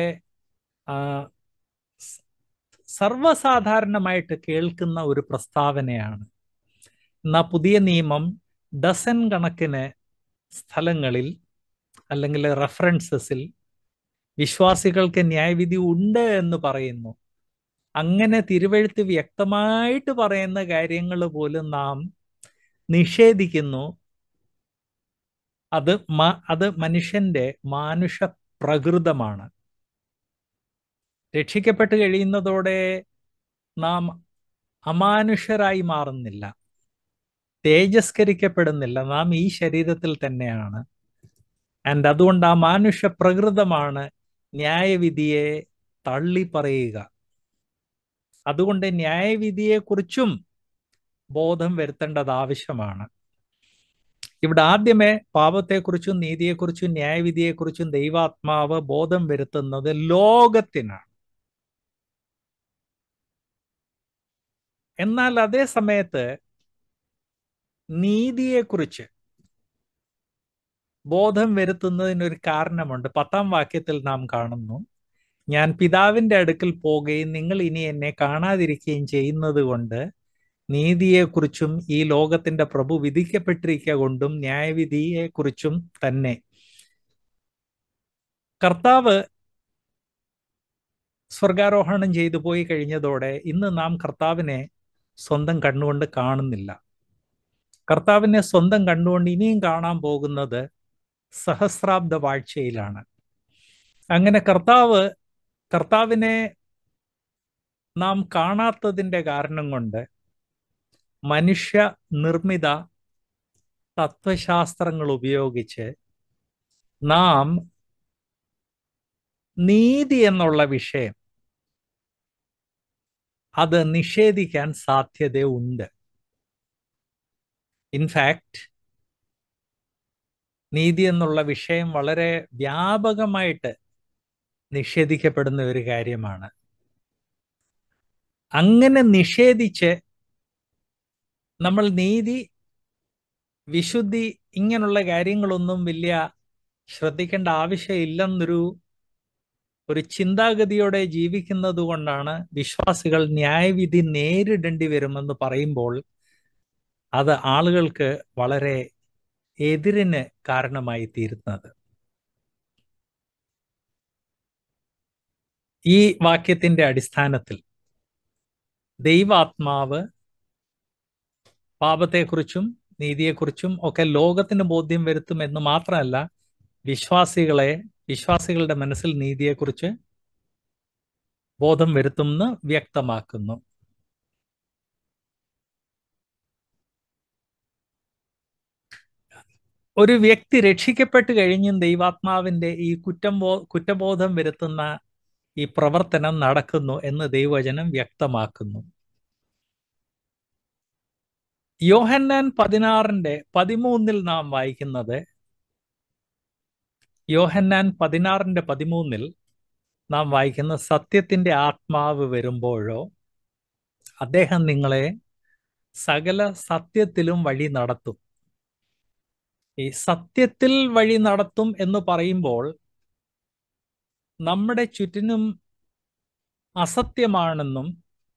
സർവസാധാരണമായിട്ട് കേൾക്കുന്ന ഒരു പ്രസ്താവനയാണ് എന്നാൽ പുതിയ നിയമം ഡസൻ കണക്കിന് സ്ഥലങ്ങളിൽ അല്ലെങ്കിൽ റെഫറൻസസിൽ വിശ്വാസികൾക്ക് ന്യായവിധി ഉണ്ട് എന്ന് പറയുന്നു അങ്ങനെ തിരുവഴുത്ത് വ്യക്തമായിട്ട് പറയുന്ന കാര്യങ്ങൾ പോലും നാം നിഷേധിക്കുന്നു അത് അത് മനുഷ്യന്റെ മാനുഷ പ്രകൃതമാണ് രക്ഷിക്കപ്പെട്ട് കഴിയുന്നതോടെ നാം അമാനുഷരായി മാറുന്നില്ല തേജസ്കരിക്കപ്പെടുന്നില്ല നാം ഈ ശരീരത്തിൽ തന്നെയാണ് ആൻഡ് അതുകൊണ്ട് ആ മാനുഷ പ്രകൃതമാണ് ന്യായവിധിയെ തള്ളി പറയുക അതുകൊണ്ട് ന്യായവിധിയെക്കുറിച്ചും ബോധം വരുത്തേണ്ടത് ആവശ്യമാണ് ഇവിടെ ആദ്യമേ പാപത്തെക്കുറിച്ചും നീതിയെക്കുറിച്ചും ന്യായവിധിയെക്കുറിച്ചും ദൈവാത്മാവ് ബോധം വരുത്തുന്നത് ലോകത്തിനാണ് എന്നാൽ അതേ സമയത്ത് നീതിയെക്കുറിച്ച് ബോധം വരുത്തുന്നതിനൊരു കാരണമുണ്ട് പത്താം വാക്യത്തിൽ നാം കാണുന്നു ഞാൻ പിതാവിന്റെ അടുക്കൽ പോകുകയും നിങ്ങൾ ഇനി എന്നെ കാണാതിരിക്കുകയും ചെയ്യുന്നത് കൊണ്ട് നീതിയെക്കുറിച്ചും ഈ ലോകത്തിന്റെ പ്രഭു വിധിക്കപ്പെട്ടിരിക്കുക കൊണ്ടും ന്യായവിധിയെക്കുറിച്ചും തന്നെ കർത്താവ് സ്വർഗാരോഹണം ചെയ്തു പോയി കഴിഞ്ഞതോടെ ഇന്ന് നാം കർത്താവിനെ സ്വന്തം കണ്ണുകൊണ്ട് കാണുന്നില്ല കർത്താവിനെ സ്വന്തം കണ്ടുകൊണ്ട് ഇനിയും കാണാൻ പോകുന്നത് സഹസ്രാബ്ദ വാഴ്ചയിലാണ് അങ്ങനെ കർത്താവ് കർത്താവിനെ നാം കാണാത്തതിൻ്റെ കാരണം കൊണ്ട് മനുഷ്യ നിർമ്മിത തത്വശാസ്ത്രങ്ങൾ ഉപയോഗിച്ച് നാം നീതി എന്നുള്ള വിഷയം അത് നിഷേധിക്കാൻ സാധ്യതയുണ്ട് ഇൻഫാക്ട് നീതി എന്നുള്ള വിഷയം വളരെ വ്യാപകമായിട്ട് നിഷേധിക്കപ്പെടുന്ന ഒരു കാര്യമാണ് അങ്ങനെ നിഷേധിച്ച് നമ്മൾ നീതി വിശുദ്ധി ഇങ്ങനെയുള്ള കാര്യങ്ങളൊന്നും വലിയ ശ്രദ്ധിക്കേണ്ട ആവശ്യമില്ലെന്നൊരു ഒരു ചിന്താഗതിയോടെ ജീവിക്കുന്നത് കൊണ്ടാണ് വിശ്വാസികൾ ന്യായവിധി നേരിടേണ്ടി വരുമെന്ന് പറയുമ്പോൾ അത് ആളുകൾക്ക് വളരെ എതിരിന് കാരണമായി തീരുന്നത് ഈ വാക്യത്തിന്റെ അടിസ്ഥാനത്തിൽ ദൈവാത്മാവ് പാപത്തെക്കുറിച്ചും നീതിയെക്കുറിച്ചും ഒക്കെ ലോകത്തിന് ബോധ്യം വരുത്തും എന്ന് മാത്രമല്ല വിശ്വാസികളെ വിശ്വാസികളുടെ മനസ്സിൽ നീതിയെക്കുറിച്ച് ബോധം വരുത്തുമെന്ന് വ്യക്തമാക്കുന്നു ഒരു വ്യക്തി രക്ഷിക്കപ്പെട്ട് കഴിഞ്ഞും ദൈവാത്മാവിന്റെ ഈ കുറ്റം ബോ കുറ്റബോധം വരുത്തുന്ന ഈ പ്രവർത്തനം നടക്കുന്നു എന്ന് ദൈവവചനം വ്യക്തമാക്കുന്നു യോഹന്നാൻ പതിനാറിന്റെ പതിമൂന്നിൽ നാം വായിക്കുന്നത് യോഹന്നാൻ പതിനാറിന്റെ പതിമൂന്നിൽ നാം വായിക്കുന്ന സത്യത്തിന്റെ ആത്മാവ് വരുമ്പോഴോ അദ്ദേഹം നിങ്ങളെ സകല സത്യത്തിലും വഴി നടത്തും ഈ സത്യത്തിൽ വഴി നടത്തും എന്ന് പറയുമ്പോൾ നമ്മുടെ ചുറ്റിനും അസത്യമാണെന്നും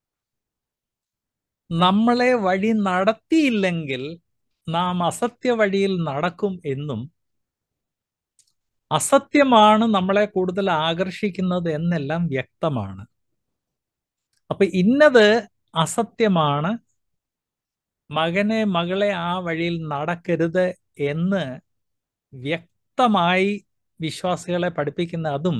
നമ്മളെ വഴി നടത്തിയില്ലെങ്കിൽ നാം അസത്യ വഴിയിൽ നടക്കും എന്നും അസത്യമാണ് നമ്മളെ കൂടുതൽ ആകർഷിക്കുന്നത് എന്നെല്ലാം വ്യക്തമാണ് അപ്പൊ ഇന്നത് അസത്യമാണ് മകനെ മകളെ ആ വഴിയിൽ നടക്കരുത് എന്ന് വ്യക്തമായി വിശ്വാസികളെ പഠിപ്പിക്കുന്ന അതും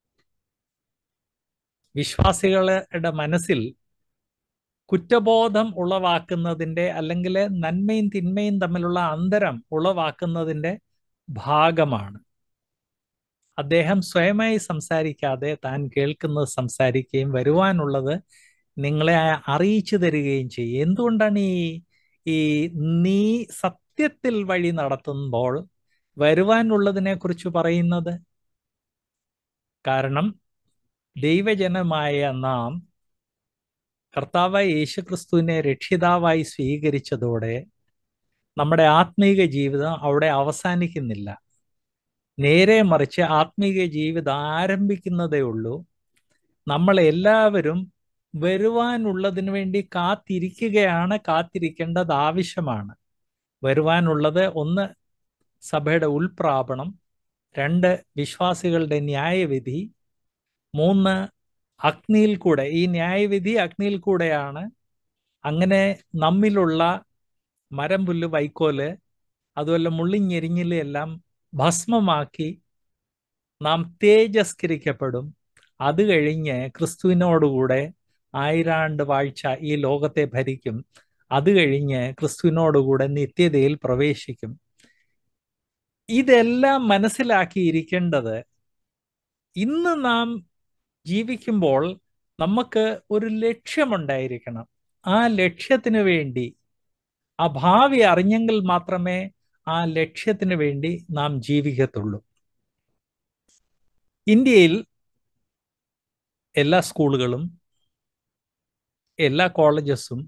വിശ്വാസികളുടെ മനസ്സിൽ കുറ്റബോധം ഉളവാക്കുന്നതിൻ്റെ അല്ലെങ്കിൽ നന്മയും തിന്മയും തമ്മിലുള്ള അന്തരം ഉളവാക്കുന്നതിൻ്റെ ഭാഗമാണ് അദ്ദേഹം സ്വയമായി സംസാരിക്കാതെ താൻ കേൾക്കുന്നത് സംസാരിക്കുകയും വരുവാനുള്ളത് നിങ്ങളെ അറിയിച്ചു തരികയും ചെയ്യും എന്തുകൊണ്ടാണ് ഈ ഈ നീ സത്യത്തിൽ വഴി നടത്തുമ്പോൾ വരുവാനുള്ളതിനെ കുറിച്ച് പറയുന്നത് കാരണം ദൈവജനമായ നാം കർത്താവായ യേശുക്രിസ്തുവിനെ രക്ഷിതാവായി സ്വീകരിച്ചതോടെ നമ്മുടെ ആത്മീക ജീവിതം അവിടെ അവസാനിക്കുന്നില്ല നേരെ മറിച്ച് ആത്മീക ജീവിതം ആരംഭിക്കുന്നതേ ഉള്ളൂ നമ്മൾ എല്ലാവരും വരുവാനുള്ളതിന് വേണ്ടി കാത്തിരിക്കുകയാണ് കാത്തിരിക്കേണ്ടത് ആവശ്യമാണ് വരുവാനുള്ളത് ഒന്ന് സഭയുടെ ഉൾപ്രാപണം രണ്ട് വിശ്വാസികളുടെ ന്യായവിധി മൂന്ന് അഗ്നിയിൽ കൂടെ ഈ ന്യായവിധി അഗ്നിയിൽ കൂടെയാണ് അങ്ങനെ നമ്മിലുള്ള മരം പുല്ല് വൈക്കോല് അതുപോലെ മുള്ളിഞ്ഞെരിഞ്ഞില് എല്ലാം ഭസ്മമാക്കി നാം തേജസ്കരിക്കപ്പെടും അത് കഴിഞ്ഞ് ക്രിസ്തുവിനോടുകൂടെ ആയിരാണ്ട് വാഴ്ച ഈ ലോകത്തെ ഭരിക്കും അത് കഴിഞ്ഞ് ക്രിസ്തുവിനോടുകൂടെ നിത്യതയിൽ പ്രവേശിക്കും ഇതെല്ലാം മനസ്സിലാക്കിയിരിക്കേണ്ടത് ഇന്ന് നാം ജീവിക്കുമ്പോൾ നമുക്ക് ഒരു ലക്ഷ്യമുണ്ടായിരിക്കണം ആ ലക്ഷ്യത്തിന് വേണ്ടി ആ ഭാവി അറിഞ്ഞെങ്കിൽ മാത്രമേ ആ ലക്ഷ്യത്തിന് വേണ്ടി നാം ജീവിക്കത്തുള്ളൂ ഇന്ത്യയിൽ എല്ലാ സ്കൂളുകളും എല്ലാ കോളേജസും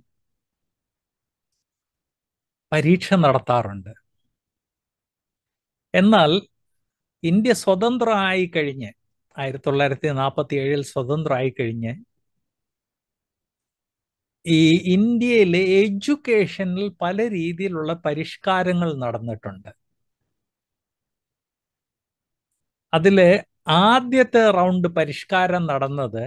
പരീക്ഷ നടത്താറുണ്ട് എന്നാൽ ഇന്ത്യ സ്വതന്ത്രമായി കഴിഞ്ഞ് ആയിരത്തി തൊള്ളായിരത്തി നാൽപ്പത്തി ഏഴിൽ സ്വതന്ത്രമായി കഴിഞ്ഞ് ഈ ഇന്ത്യയിലെ എഡ്യൂക്കേഷനിൽ പല രീതിയിലുള്ള പരിഷ്കാരങ്ങൾ നടന്നിട്ടുണ്ട് അതില് ആദ്യത്തെ റൗണ്ട് പരിഷ്കാരം നടന്നത്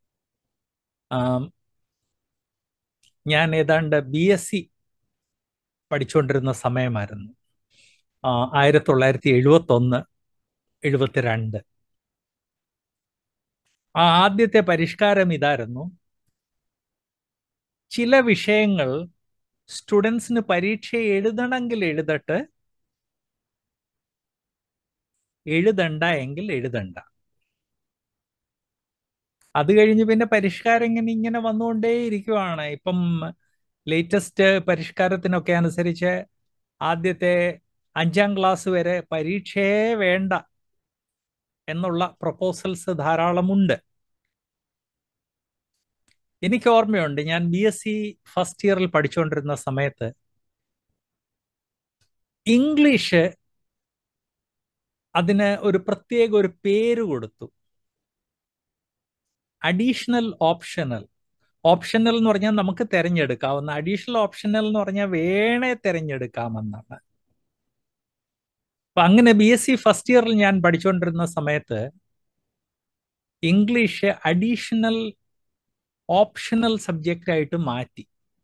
ഞാൻ ഏതാണ്ട് ബി എസ് സി പഠിച്ചുകൊണ്ടിരുന്ന സമയമായിരുന്നു ആയിരത്തി തൊള്ളായിരത്തി എഴുപത്തി ഒന്ന് എഴുപത്തിരണ്ട് ആ ആദ്യത്തെ പരിഷ്കാരം ഇതായിരുന്നു ചില വിഷയങ്ങൾ സ്റ്റുഡൻസിന് പരീക്ഷ എഴുതണമെങ്കിൽ എഴുതട്ട് എഴുതണ്ട എങ്കിൽ എഴുതണ്ട അത് കഴിഞ്ഞ് പിന്നെ പരിഷ്കാരം ഇങ്ങനെ ഇങ്ങനെ വന്നുകൊണ്ടേ ഇരിക്കുവാണ് ഇപ്പം ലേറ്റസ്റ്റ് പരിഷ്കാരത്തിനൊക്കെ അനുസരിച്ച് ആദ്യത്തെ അഞ്ചാം ക്ലാസ് വരെ പരീക്ഷയെ വേണ്ട എന്നുള്ള പ്രപ്പോസൽസ് ധാരാളമുണ്ട് എനിക്ക് ഓർമ്മയുണ്ട് ഞാൻ ബി എസ് സി ഫസ്റ്റ് ഇയറിൽ പഠിച്ചുകൊണ്ടിരുന്ന സമയത്ത് ഇംഗ്ലീഷ് അതിന് ഒരു പ്രത്യേക ഒരു പേര് കൊടുത്തു അഡീഷണൽ ഓപ്ഷണൽ ഓപ്ഷണൽ എന്ന് പറഞ്ഞാൽ നമുക്ക് തിരഞ്ഞെടുക്കാവുന്ന അഡീഷണൽ ഓപ്ഷണൽ എന്ന് പറഞ്ഞാൽ വേണേ തിരഞ്ഞെടുക്കാമെന്നാണ് അപ്പൊ അങ്ങനെ ബി എസ് സി ഫസ്റ്റ് ഇയറിൽ ഞാൻ പഠിച്ചുകൊണ്ടിരുന്ന സമയത്ത് ഇംഗ്ലീഷ് അഡീഷണൽ ഓപ്ഷണൽ സബ്ജക്റ്റ് ആയിട്ട് മാറ്റി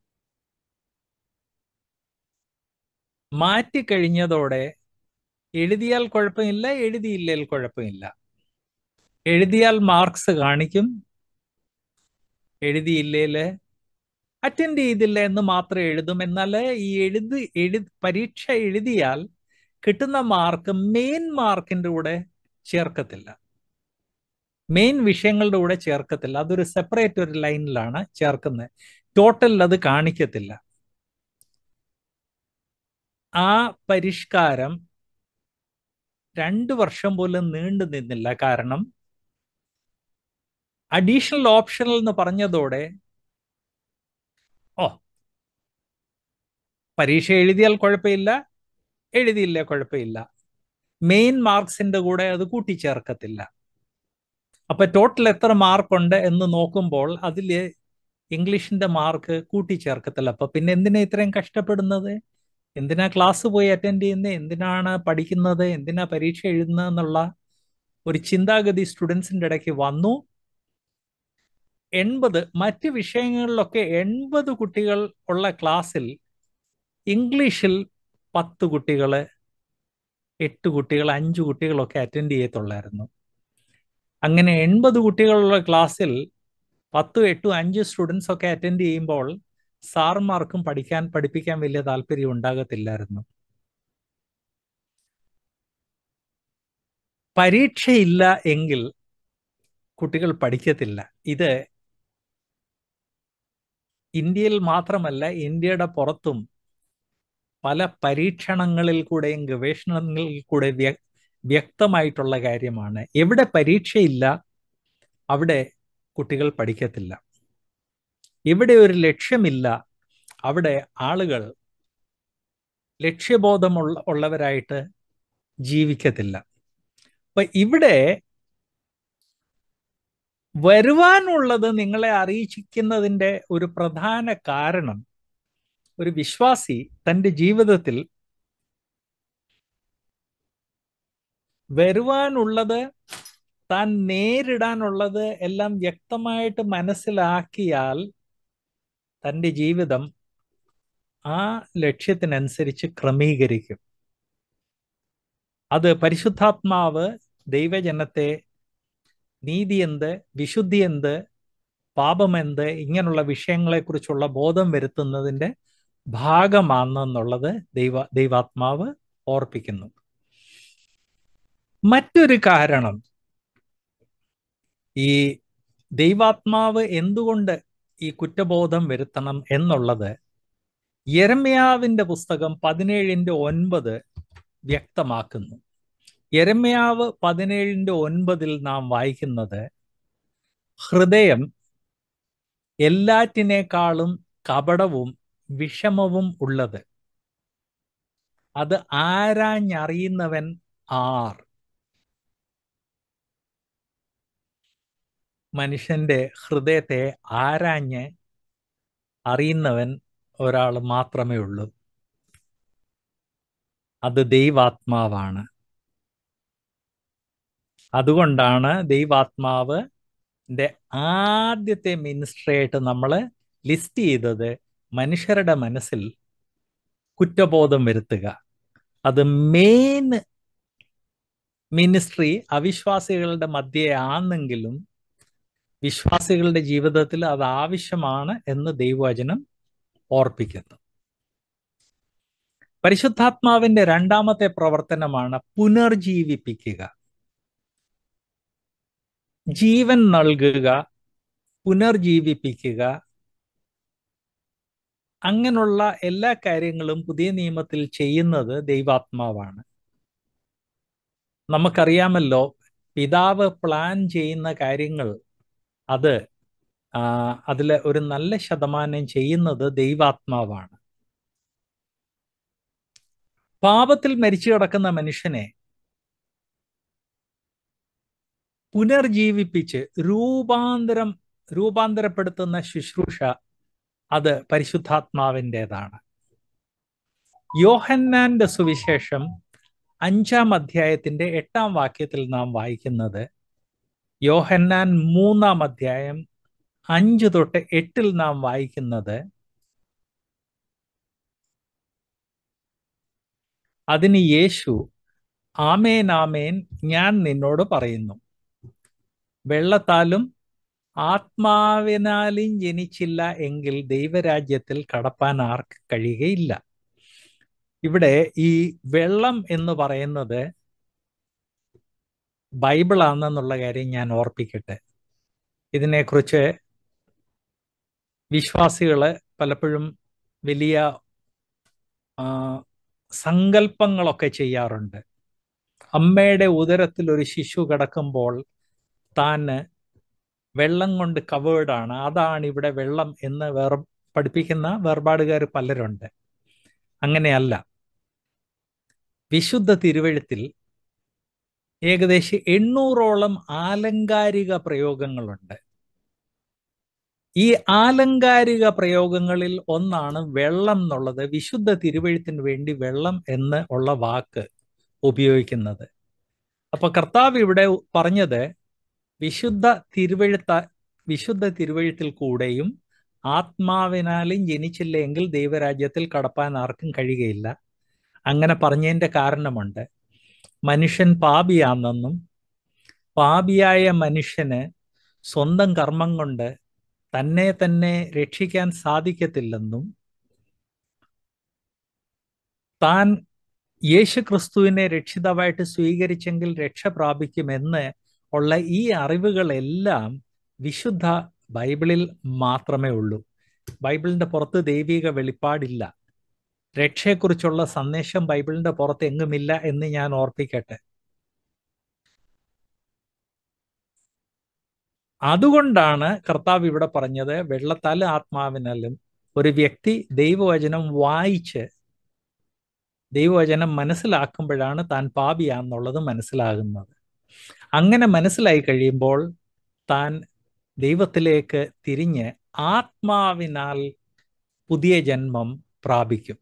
മാറ്റി കഴിഞ്ഞതോടെ എഴുതിയാൽ കുഴപ്പമില്ല എഴുതിയില്ലേൽ കുഴപ്പമില്ല എഴുതിയാൽ മാർക്സ് കാണിക്കും എഴുതിയില്ലേല് അറ്റൻഡ് ചെയ്തില്ല എന്ന് മാത്രം എഴുതും എന്നാൽ ഈ എഴുതി എഴു പരീക്ഷ എഴുതിയാൽ കിട്ടുന്ന മാർക്ക് മെയിൻ മാർക്കിന്റെ കൂടെ ചേർക്കത്തില്ല മെയിൻ വിഷയങ്ങളുടെ കൂടെ ചേർക്കത്തില്ല അതൊരു സെപ്പറേറ്റ് ഒരു ലൈനിലാണ് ചേർക്കുന്നത് ടോട്ടലിൽ അത് കാണിക്കത്തില്ല ആ പരിഷ്കാരം രണ്ട് വർഷം പോലും നീണ്ടു നിന്നില്ല കാരണം അഡീഷണൽ ഓപ്ഷണൽ എന്ന് പറഞ്ഞതോടെ ഓ പരീക്ഷ എഴുതിയാൽ കുഴപ്പമില്ല എഴുതിയില്ല കുഴപ്പമില്ല മെയിൻ മാർക്സിന്റെ കൂടെ അത് കൂട്ടിച്ചേർക്കത്തില്ല അപ്പൊ ടോട്ടൽ എത്ര മാർക്കുണ്ട് എന്ന് നോക്കുമ്പോൾ അതിൽ ഇംഗ്ലീഷിന്റെ മാർക്ക് കൂട്ടിച്ചേർക്കത്തില്ല അപ്പൊ പിന്നെ എന്തിനാ ഇത്രയും കഷ്ടപ്പെടുന്നത് എന്തിനാ ക്ലാസ് പോയി അറ്റൻഡ് ചെയ്യുന്നത് എന്തിനാണ് പഠിക്കുന്നത് എന്തിനാ പരീക്ഷ എഴുതുന്നത് എന്നുള്ള ഒരു ചിന്താഗതി സ്റ്റുഡൻസിന്റെ ഇടയ്ക്ക് വന്നു എൺപത് മറ്റ് വിഷയങ്ങളിലൊക്കെ എൺപത് കുട്ടികൾ ഉള്ള ക്ലാസ്സിൽ ഇംഗ്ലീഷിൽ പത്ത് കുട്ടികൾ എട്ട് കുട്ടികൾ അഞ്ച് കുട്ടികളൊക്കെ അറ്റൻഡ് ചെയ്യത്തുള്ളായിരുന്നു അങ്ങനെ എൺപത് കുട്ടികളുള്ള ക്ലാസ്സിൽ പത്തും എട്ടും അഞ്ച് സ്റ്റുഡൻസ് ഒക്കെ അറ്റൻഡ് ചെയ്യുമ്പോൾ സാർമാർക്കും പഠിക്കാൻ പഠിപ്പിക്കാൻ വലിയ താല്പര്യം ഉണ്ടാകത്തില്ലായിരുന്നു പരീക്ഷയില്ല എങ്കിൽ കുട്ടികൾ പഠിക്കത്തില്ല ഇത് ഇന്ത്യയിൽ മാത്രമല്ല ഇന്ത്യയുടെ പുറത്തും പല പരീക്ഷണങ്ങളിൽ കൂടെയും ഗവേഷണങ്ങളിൽ കൂടെ വ്യക്തമായിട്ടുള്ള കാര്യമാണ് എവിടെ പരീക്ഷയില്ല അവിടെ കുട്ടികൾ പഠിക്കത്തില്ല ഇവിടെ ഒരു ലക്ഷ്യമില്ല അവിടെ ആളുകൾ ലക്ഷ്യബോധമുള്ള ഉള്ളവരായിട്ട് ജീവിക്കത്തില്ല അപ്പൊ ഇവിടെ വരുവാനുള്ളത് നിങ്ങളെ അറിയിക്കുന്നതിൻ്റെ ഒരു പ്രധാന കാരണം ഒരു വിശ്വാസി തൻ്റെ ജീവിതത്തിൽ വരുവാനുള്ളത് താൻ നേരിടാനുള്ളത് എല്ലാം വ്യക്തമായിട്ട് മനസ്സിലാക്കിയാൽ തൻ്റെ ജീവിതം ആ ലക്ഷ്യത്തിനനുസരിച്ച് ക്രമീകരിക്കും അത് പരിശുദ്ധാത്മാവ് ദൈവജനത്തെ നീതി എന്ത് വിശുദ്ധി എന്ത് പാപമെന്ത് ഇങ്ങനെയുള്ള വിഷയങ്ങളെക്കുറിച്ചുള്ള ബോധം വരുത്തുന്നതിൻ്റെ ഭാഗമാണെന്നുള്ളത് ദൈവ ദൈവാത്മാവ് ഓർപ്പിക്കുന്നു മറ്റൊരു കാരണം ഈ ദൈവാത്മാവ് എന്തുകൊണ്ട് ഈ കുറ്റബോധം വരുത്തണം എന്നുള്ളത് യരമ്യാവിന്റെ പുസ്തകം പതിനേഴിന്റെ ഒൻപത് വ്യക്തമാക്കുന്നു യരമ്യാവ് പതിനേഴിന്റെ ഒൻപതിൽ നാം വായിക്കുന്നത് ഹൃദയം എല്ലാറ്റിനേക്കാളും കപടവും വിഷമവും ഉള്ളത് അത് ആരാഞ്ഞറിയുന്നവൻ ആർ മനുഷ്യന്റെ ഹൃദയത്തെ ആരാഞ്ഞ് അറിയുന്നവൻ ഒരാൾ മാത്രമേ ഉള്ളൂ അത് ദൈവാത്മാവാണ് അതുകൊണ്ടാണ് ദൈവാത്മാവ് ആദ്യത്തെ മിനിസ്ട്രിയായിട്ട് നമ്മൾ ലിസ്റ്റ് ചെയ്തത് മനുഷ്യരുടെ മനസ്സിൽ കുറ്റബോധം വരുത്തുക അത് മെയിൻ മിനിസ്ട്രി അവിശ്വാസികളുടെ മധ്യേ ആണെങ്കിലും വിശ്വാസികളുടെ ജീവിതത്തിൽ അത് ആവശ്യമാണ് എന്ന് ദൈവവചനം ഓർപ്പിക്കുന്നു പരിശുദ്ധാത്മാവിന്റെ രണ്ടാമത്തെ പ്രവർത്തനമാണ് പുനർജീവിപ്പിക്കുക ജീവൻ നൽകുക പുനർജീവിപ്പിക്കുക അങ്ങനെയുള്ള എല്ലാ കാര്യങ്ങളും പുതിയ നിയമത്തിൽ ചെയ്യുന്നത് ദൈവാത്മാവാണ് നമുക്കറിയാമല്ലോ പിതാവ് പ്ലാൻ ചെയ്യുന്ന കാര്യങ്ങൾ അത് അതിൽ ഒരു നല്ല ശതമാനം ചെയ്യുന്നത് ദൈവാത്മാവാണ് പാപത്തിൽ മരിച്ചു കിടക്കുന്ന മനുഷ്യനെ പുനർജീവിപ്പിച്ച് രൂപാന്തരം രൂപാന്തരപ്പെടുത്തുന്ന ശുശ്രൂഷ അത് പരിശുദ്ധാത്മാവിൻ്റെതാണ് യോഹന്നാന്റെ സുവിശേഷം അഞ്ചാം അധ്യായത്തിന്റെ എട്ടാം വാക്യത്തിൽ നാം വായിക്കുന്നത് യോഹന്നാൻ മൂന്നാം അധ്യായം അഞ്ച് തൊട്ട് എട്ടിൽ നാം വായിക്കുന്നത് അതിന് യേശു ആമേൻ ആമേൻ ഞാൻ നിന്നോട് പറയുന്നു വെള്ളത്താലും ആത്മാവിനാലും ജനിച്ചില്ല എങ്കിൽ ദൈവരാജ്യത്തിൽ കടപ്പാൻ ആർക്ക് കഴിയുകയില്ല ഇവിടെ ഈ വെള്ളം എന്ന് പറയുന്നത് ബൈബിളാണെന്നുള്ള കാര്യം ഞാൻ ഓർപ്പിക്കട്ടെ ഇതിനെക്കുറിച്ച് വിശ്വാസികൾ പലപ്പോഴും വലിയ സങ്കല്പങ്ങളൊക്കെ ചെയ്യാറുണ്ട് അമ്മയുടെ ഉദരത്തിൽ ഒരു ശിശു കിടക്കുമ്പോൾ താന് വെള്ളം കൊണ്ട് കവേർഡാണ് അതാണ് ഇവിടെ വെള്ളം എന്ന് വേർ പഠിപ്പിക്കുന്ന വേർപാടുകാർ പലരുണ്ട് അങ്ങനെയല്ല വിശുദ്ധ തിരുവഴുത്തിൽ ഏകദേശം എണ്ണൂറോളം ആലങ്കാരിക പ്രയോഗങ്ങളുണ്ട് ഈ ആലങ്കാരിക പ്രയോഗങ്ങളിൽ ഒന്നാണ് വെള്ളം എന്നുള്ളത് വിശുദ്ധ തിരുവഴുത്തിന് വേണ്ടി വെള്ളം എന്ന് ഉള്ള വാക്ക് ഉപയോഗിക്കുന്നത് അപ്പൊ കർത്താവ് ഇവിടെ പറഞ്ഞത് വിശുദ്ധ തിരുവഴുത്ത വിശുദ്ധ തിരുവഴുത്തിൽ കൂടെയും ആത്മാവിനാലും ജനിച്ചില്ലെങ്കിൽ ദൈവരാജ്യത്തിൽ കടപ്പാൻ ആർക്കും കഴിയുകയില്ല അങ്ങനെ പറഞ്ഞതിൻ്റെ കാരണമുണ്ട് മനുഷ്യൻ പാപിയാണെന്നും പാപിയായ മനുഷ്യന് സ്വന്തം കർമ്മം കൊണ്ട് തന്നെ തന്നെ രക്ഷിക്കാൻ സാധിക്കത്തില്ലെന്നും താൻ യേശു ക്രിസ്തുവിനെ രക്ഷിതാവായിട്ട് സ്വീകരിച്ചെങ്കിൽ രക്ഷ പ്രാപിക്കുമെന്ന് ഉള്ള ഈ അറിവുകളെല്ലാം വിശുദ്ധ ബൈബിളിൽ മാത്രമേ ഉള്ളൂ ബൈബിളിന്റെ പുറത്ത് ദൈവിക വെളിപ്പാടില്ല രക്ഷയെക്കുറിച്ചുള്ള സന്ദേശം ബൈബിളിന്റെ പുറത്ത് എങ്ങുമില്ല എന്ന് ഞാൻ ഓർപ്പിക്കട്ടെ അതുകൊണ്ടാണ് കർത്താവ് ഇവിടെ പറഞ്ഞത് വെള്ളത്താലും ആത്മാവിനാലും ഒരു വ്യക്തി ദൈവവചനം വായിച്ച് ദൈവവചനം മനസ്സിലാക്കുമ്പോഴാണ് താൻ പാപിയാന്നുള്ളത് മനസ്സിലാകുന്നത് അങ്ങനെ മനസ്സിലായി കഴിയുമ്പോൾ താൻ ദൈവത്തിലേക്ക് തിരിഞ്ഞ് ആത്മാവിനാൽ പുതിയ ജന്മം പ്രാപിക്കും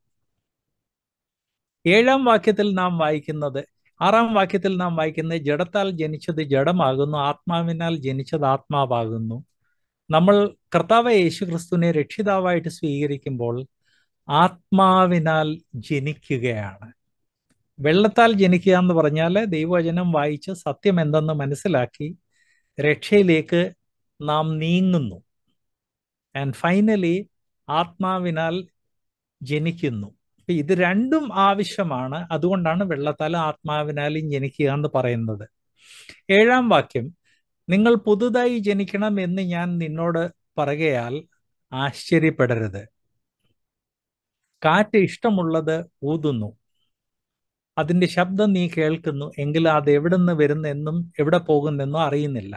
ഏഴാം വാക്യത്തിൽ നാം വായിക്കുന്നത് ആറാം വാക്യത്തിൽ നാം വായിക്കുന്നത് ജഡത്താൽ ജനിച്ചത് ജഡമാകുന്നു ആത്മാവിനാൽ ജനിച്ചത് ആത്മാവാകുന്നു നമ്മൾ കർത്താവ് യേശു ക്രിസ്തുവിനെ രക്ഷിതാവായിട്ട് സ്വീകരിക്കുമ്പോൾ ആത്മാവിനാൽ ജനിക്കുകയാണ് വെള്ളത്താൽ ജനിക്കുക എന്ന് പറഞ്ഞാൽ ദൈവവചനം വായിച്ച് സത്യം എന്തെന്ന് മനസ്സിലാക്കി രക്ഷയിലേക്ക് നാം നീങ്ങുന്നു ആൻഡ് ഫൈനലി ആത്മാവിനാൽ ജനിക്കുന്നു ഇത് രണ്ടും ആവശ്യമാണ് അതുകൊണ്ടാണ് വെള്ളത്താലും ആത്മാവിനാലും ജനിക്കുക എന്ന് പറയുന്നത് ഏഴാം വാക്യം നിങ്ങൾ പുതുതായി ജനിക്കണം എന്ന് ഞാൻ നിന്നോട് പറയുകയാൽ ആശ്ചര്യപ്പെടരുത് കാറ്റ് ഇഷ്ടമുള്ളത് ഊതുന്നു അതിന്റെ ശബ്ദം നീ കേൾക്കുന്നു എങ്കിൽ അത് എവിടെ നിന്ന് വരുന്നെന്നും എവിടെ പോകുന്നെന്നും അറിയുന്നില്ല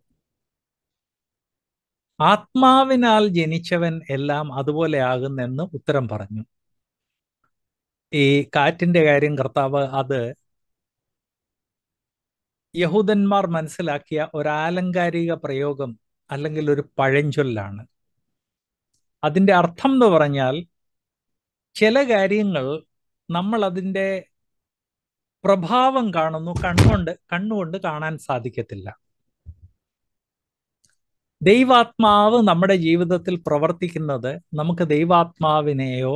ആത്മാവിനാൽ ജനിച്ചവൻ എല്ലാം അതുപോലെ ആകുന്നെന്ന് ഉത്തരം പറഞ്ഞു ഈ കാറ്റിന്റെ കാര്യം കർത്താവ് അത് യഹൂദന്മാർ മനസ്സിലാക്കിയ ഒരു ആലങ്കാരിക പ്രയോഗം അല്ലെങ്കിൽ ഒരു പഴഞ്ചൊല്ലാണ് അതിന്റെ അർത്ഥം എന്ന് പറഞ്ഞാൽ ചില കാര്യങ്ങൾ നമ്മൾ അതിൻ്റെ പ്രഭാവം കാണുന്നു കണ്ണുകൊണ്ട് കണ്ണുകൊണ്ട് കാണാൻ സാധിക്കത്തില്ല ദൈവാത്മാവ് നമ്മുടെ ജീവിതത്തിൽ പ്രവർത്തിക്കുന്നത് നമുക്ക് ദൈവാത്മാവിനെയോ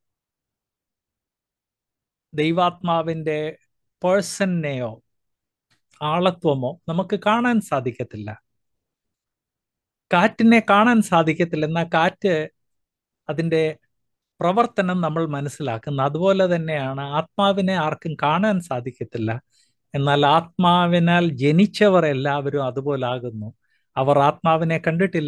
ദൈവാത്മാവിൻ്റെ പേഴ്സണിനെയോ ആളത്വമോ നമുക്ക് കാണാൻ സാധിക്കത്തില്ല കാറ്റിനെ കാണാൻ സാധിക്കത്തില്ല എന്നാൽ കാറ്റ് അതിൻ്റെ പ്രവർത്തനം നമ്മൾ മനസ്സിലാക്കുന്നു അതുപോലെ തന്നെയാണ് ആത്മാവിനെ ആർക്കും കാണാൻ സാധിക്കത്തില്ല എന്നാൽ ആത്മാവിനാൽ ജനിച്ചവർ എല്ലാവരും അതുപോലെ ആകുന്നു അവർ ആത്മാവിനെ കണ്ടിട്ടില്ല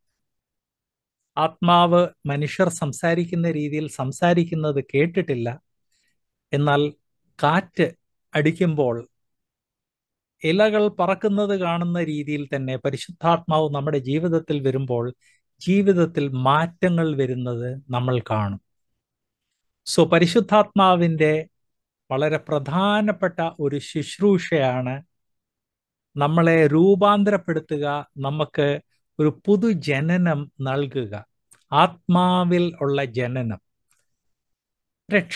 ആത്മാവ് മനുഷ്യർ സംസാരിക്കുന്ന രീതിയിൽ സംസാരിക്കുന്നത് കേട്ടിട്ടില്ല എന്നാൽ കാറ്റ് അടിക്കുമ്പോൾ ഇലകൾ പറക്കുന്നത് കാണുന്ന രീതിയിൽ തന്നെ പരിശുദ്ധാത്മാവ് നമ്മുടെ ജീവിതത്തിൽ വരുമ്പോൾ ജീവിതത്തിൽ മാറ്റങ്ങൾ വരുന്നത് നമ്മൾ കാണും സോ പരിശുദ്ധാത്മാവിൻ്റെ വളരെ പ്രധാനപ്പെട്ട ഒരു ശുശ്രൂഷയാണ് നമ്മളെ രൂപാന്തരപ്പെടുത്തുക നമുക്ക് ഒരു പുതുജനനം നൽകുക ആത്മാവിൽ ഉള്ള ജനനം രക്ഷ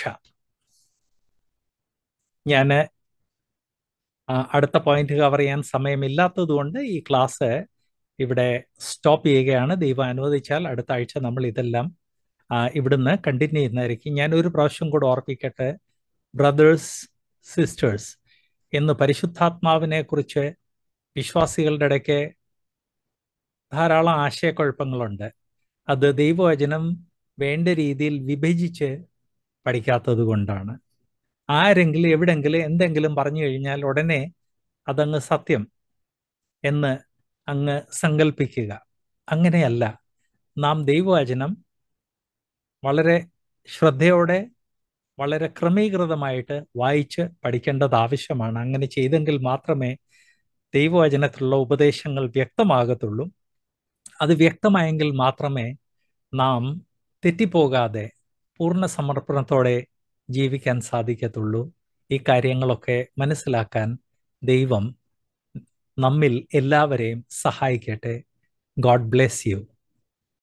ഞാൻ അടുത്ത പോയിന്റ് കവർ ചെയ്യാൻ സമയമില്ലാത്തതുകൊണ്ട് ഈ ക്ലാസ് ഇവിടെ സ്റ്റോപ്പ് ചെയ്യുകയാണ് ദൈവം അനുവദിച്ചാൽ അടുത്ത ആഴ്ച നമ്മൾ ഇതെല്ലാം ഇവിടുന്ന് കണ്ടിന്യൂ ചെയ്യുന്നതായിരിക്കും ഞാൻ ഒരു പ്രാവശ്യം കൂടെ ഓർപ്പിക്കട്ടെ ബ്രദേഴ്സ് സിസ്റ്റേഴ്സ് എന്ന് പരിശുദ്ധാത്മാവിനെ കുറിച്ച് വിശ്വാസികളുടെ ഇടയ്ക്ക് ധാരാളം ആശയക്കുഴപ്പങ്ങളുണ്ട് അത് ദൈവവചനം വേണ്ട രീതിയിൽ വിഭജിച്ച് പഠിക്കാത്തത് കൊണ്ടാണ് ആരെങ്കിലും എവിടെങ്കിലും എന്തെങ്കിലും പറഞ്ഞു കഴിഞ്ഞാൽ ഉടനെ അതങ്ങ് സത്യം എന്ന് അങ്ങ് സങ്കല്പിക്കുക അങ്ങനെയല്ല നാം ദൈവവചനം വളരെ ശ്രദ്ധയോടെ വളരെ ക്രമീകൃതമായിട്ട് വായിച്ച് പഠിക്കേണ്ടത് ആവശ്യമാണ് അങ്ങനെ ചെയ്തെങ്കിൽ മാത്രമേ ദൈവവചനത്തിലുള്ള ഉപദേശങ്ങൾ വ്യക്തമാകത്തുള്ളൂ അത് വ്യക്തമായെങ്കിൽ മാത്രമേ നാം തെറ്റിപ്പോകാതെ പൂർണ്ണ സമർപ്പണത്തോടെ ജീവിക്കാൻ സാധിക്കത്തുള്ളൂ ഈ കാര്യങ്ങളൊക്കെ മനസ്സിലാക്കാൻ ദൈവം നമ്മിൽ എല്ലാവരെയും സഹായിക്കട്ടെ ഗോഡ് ബ്ലെസ് യു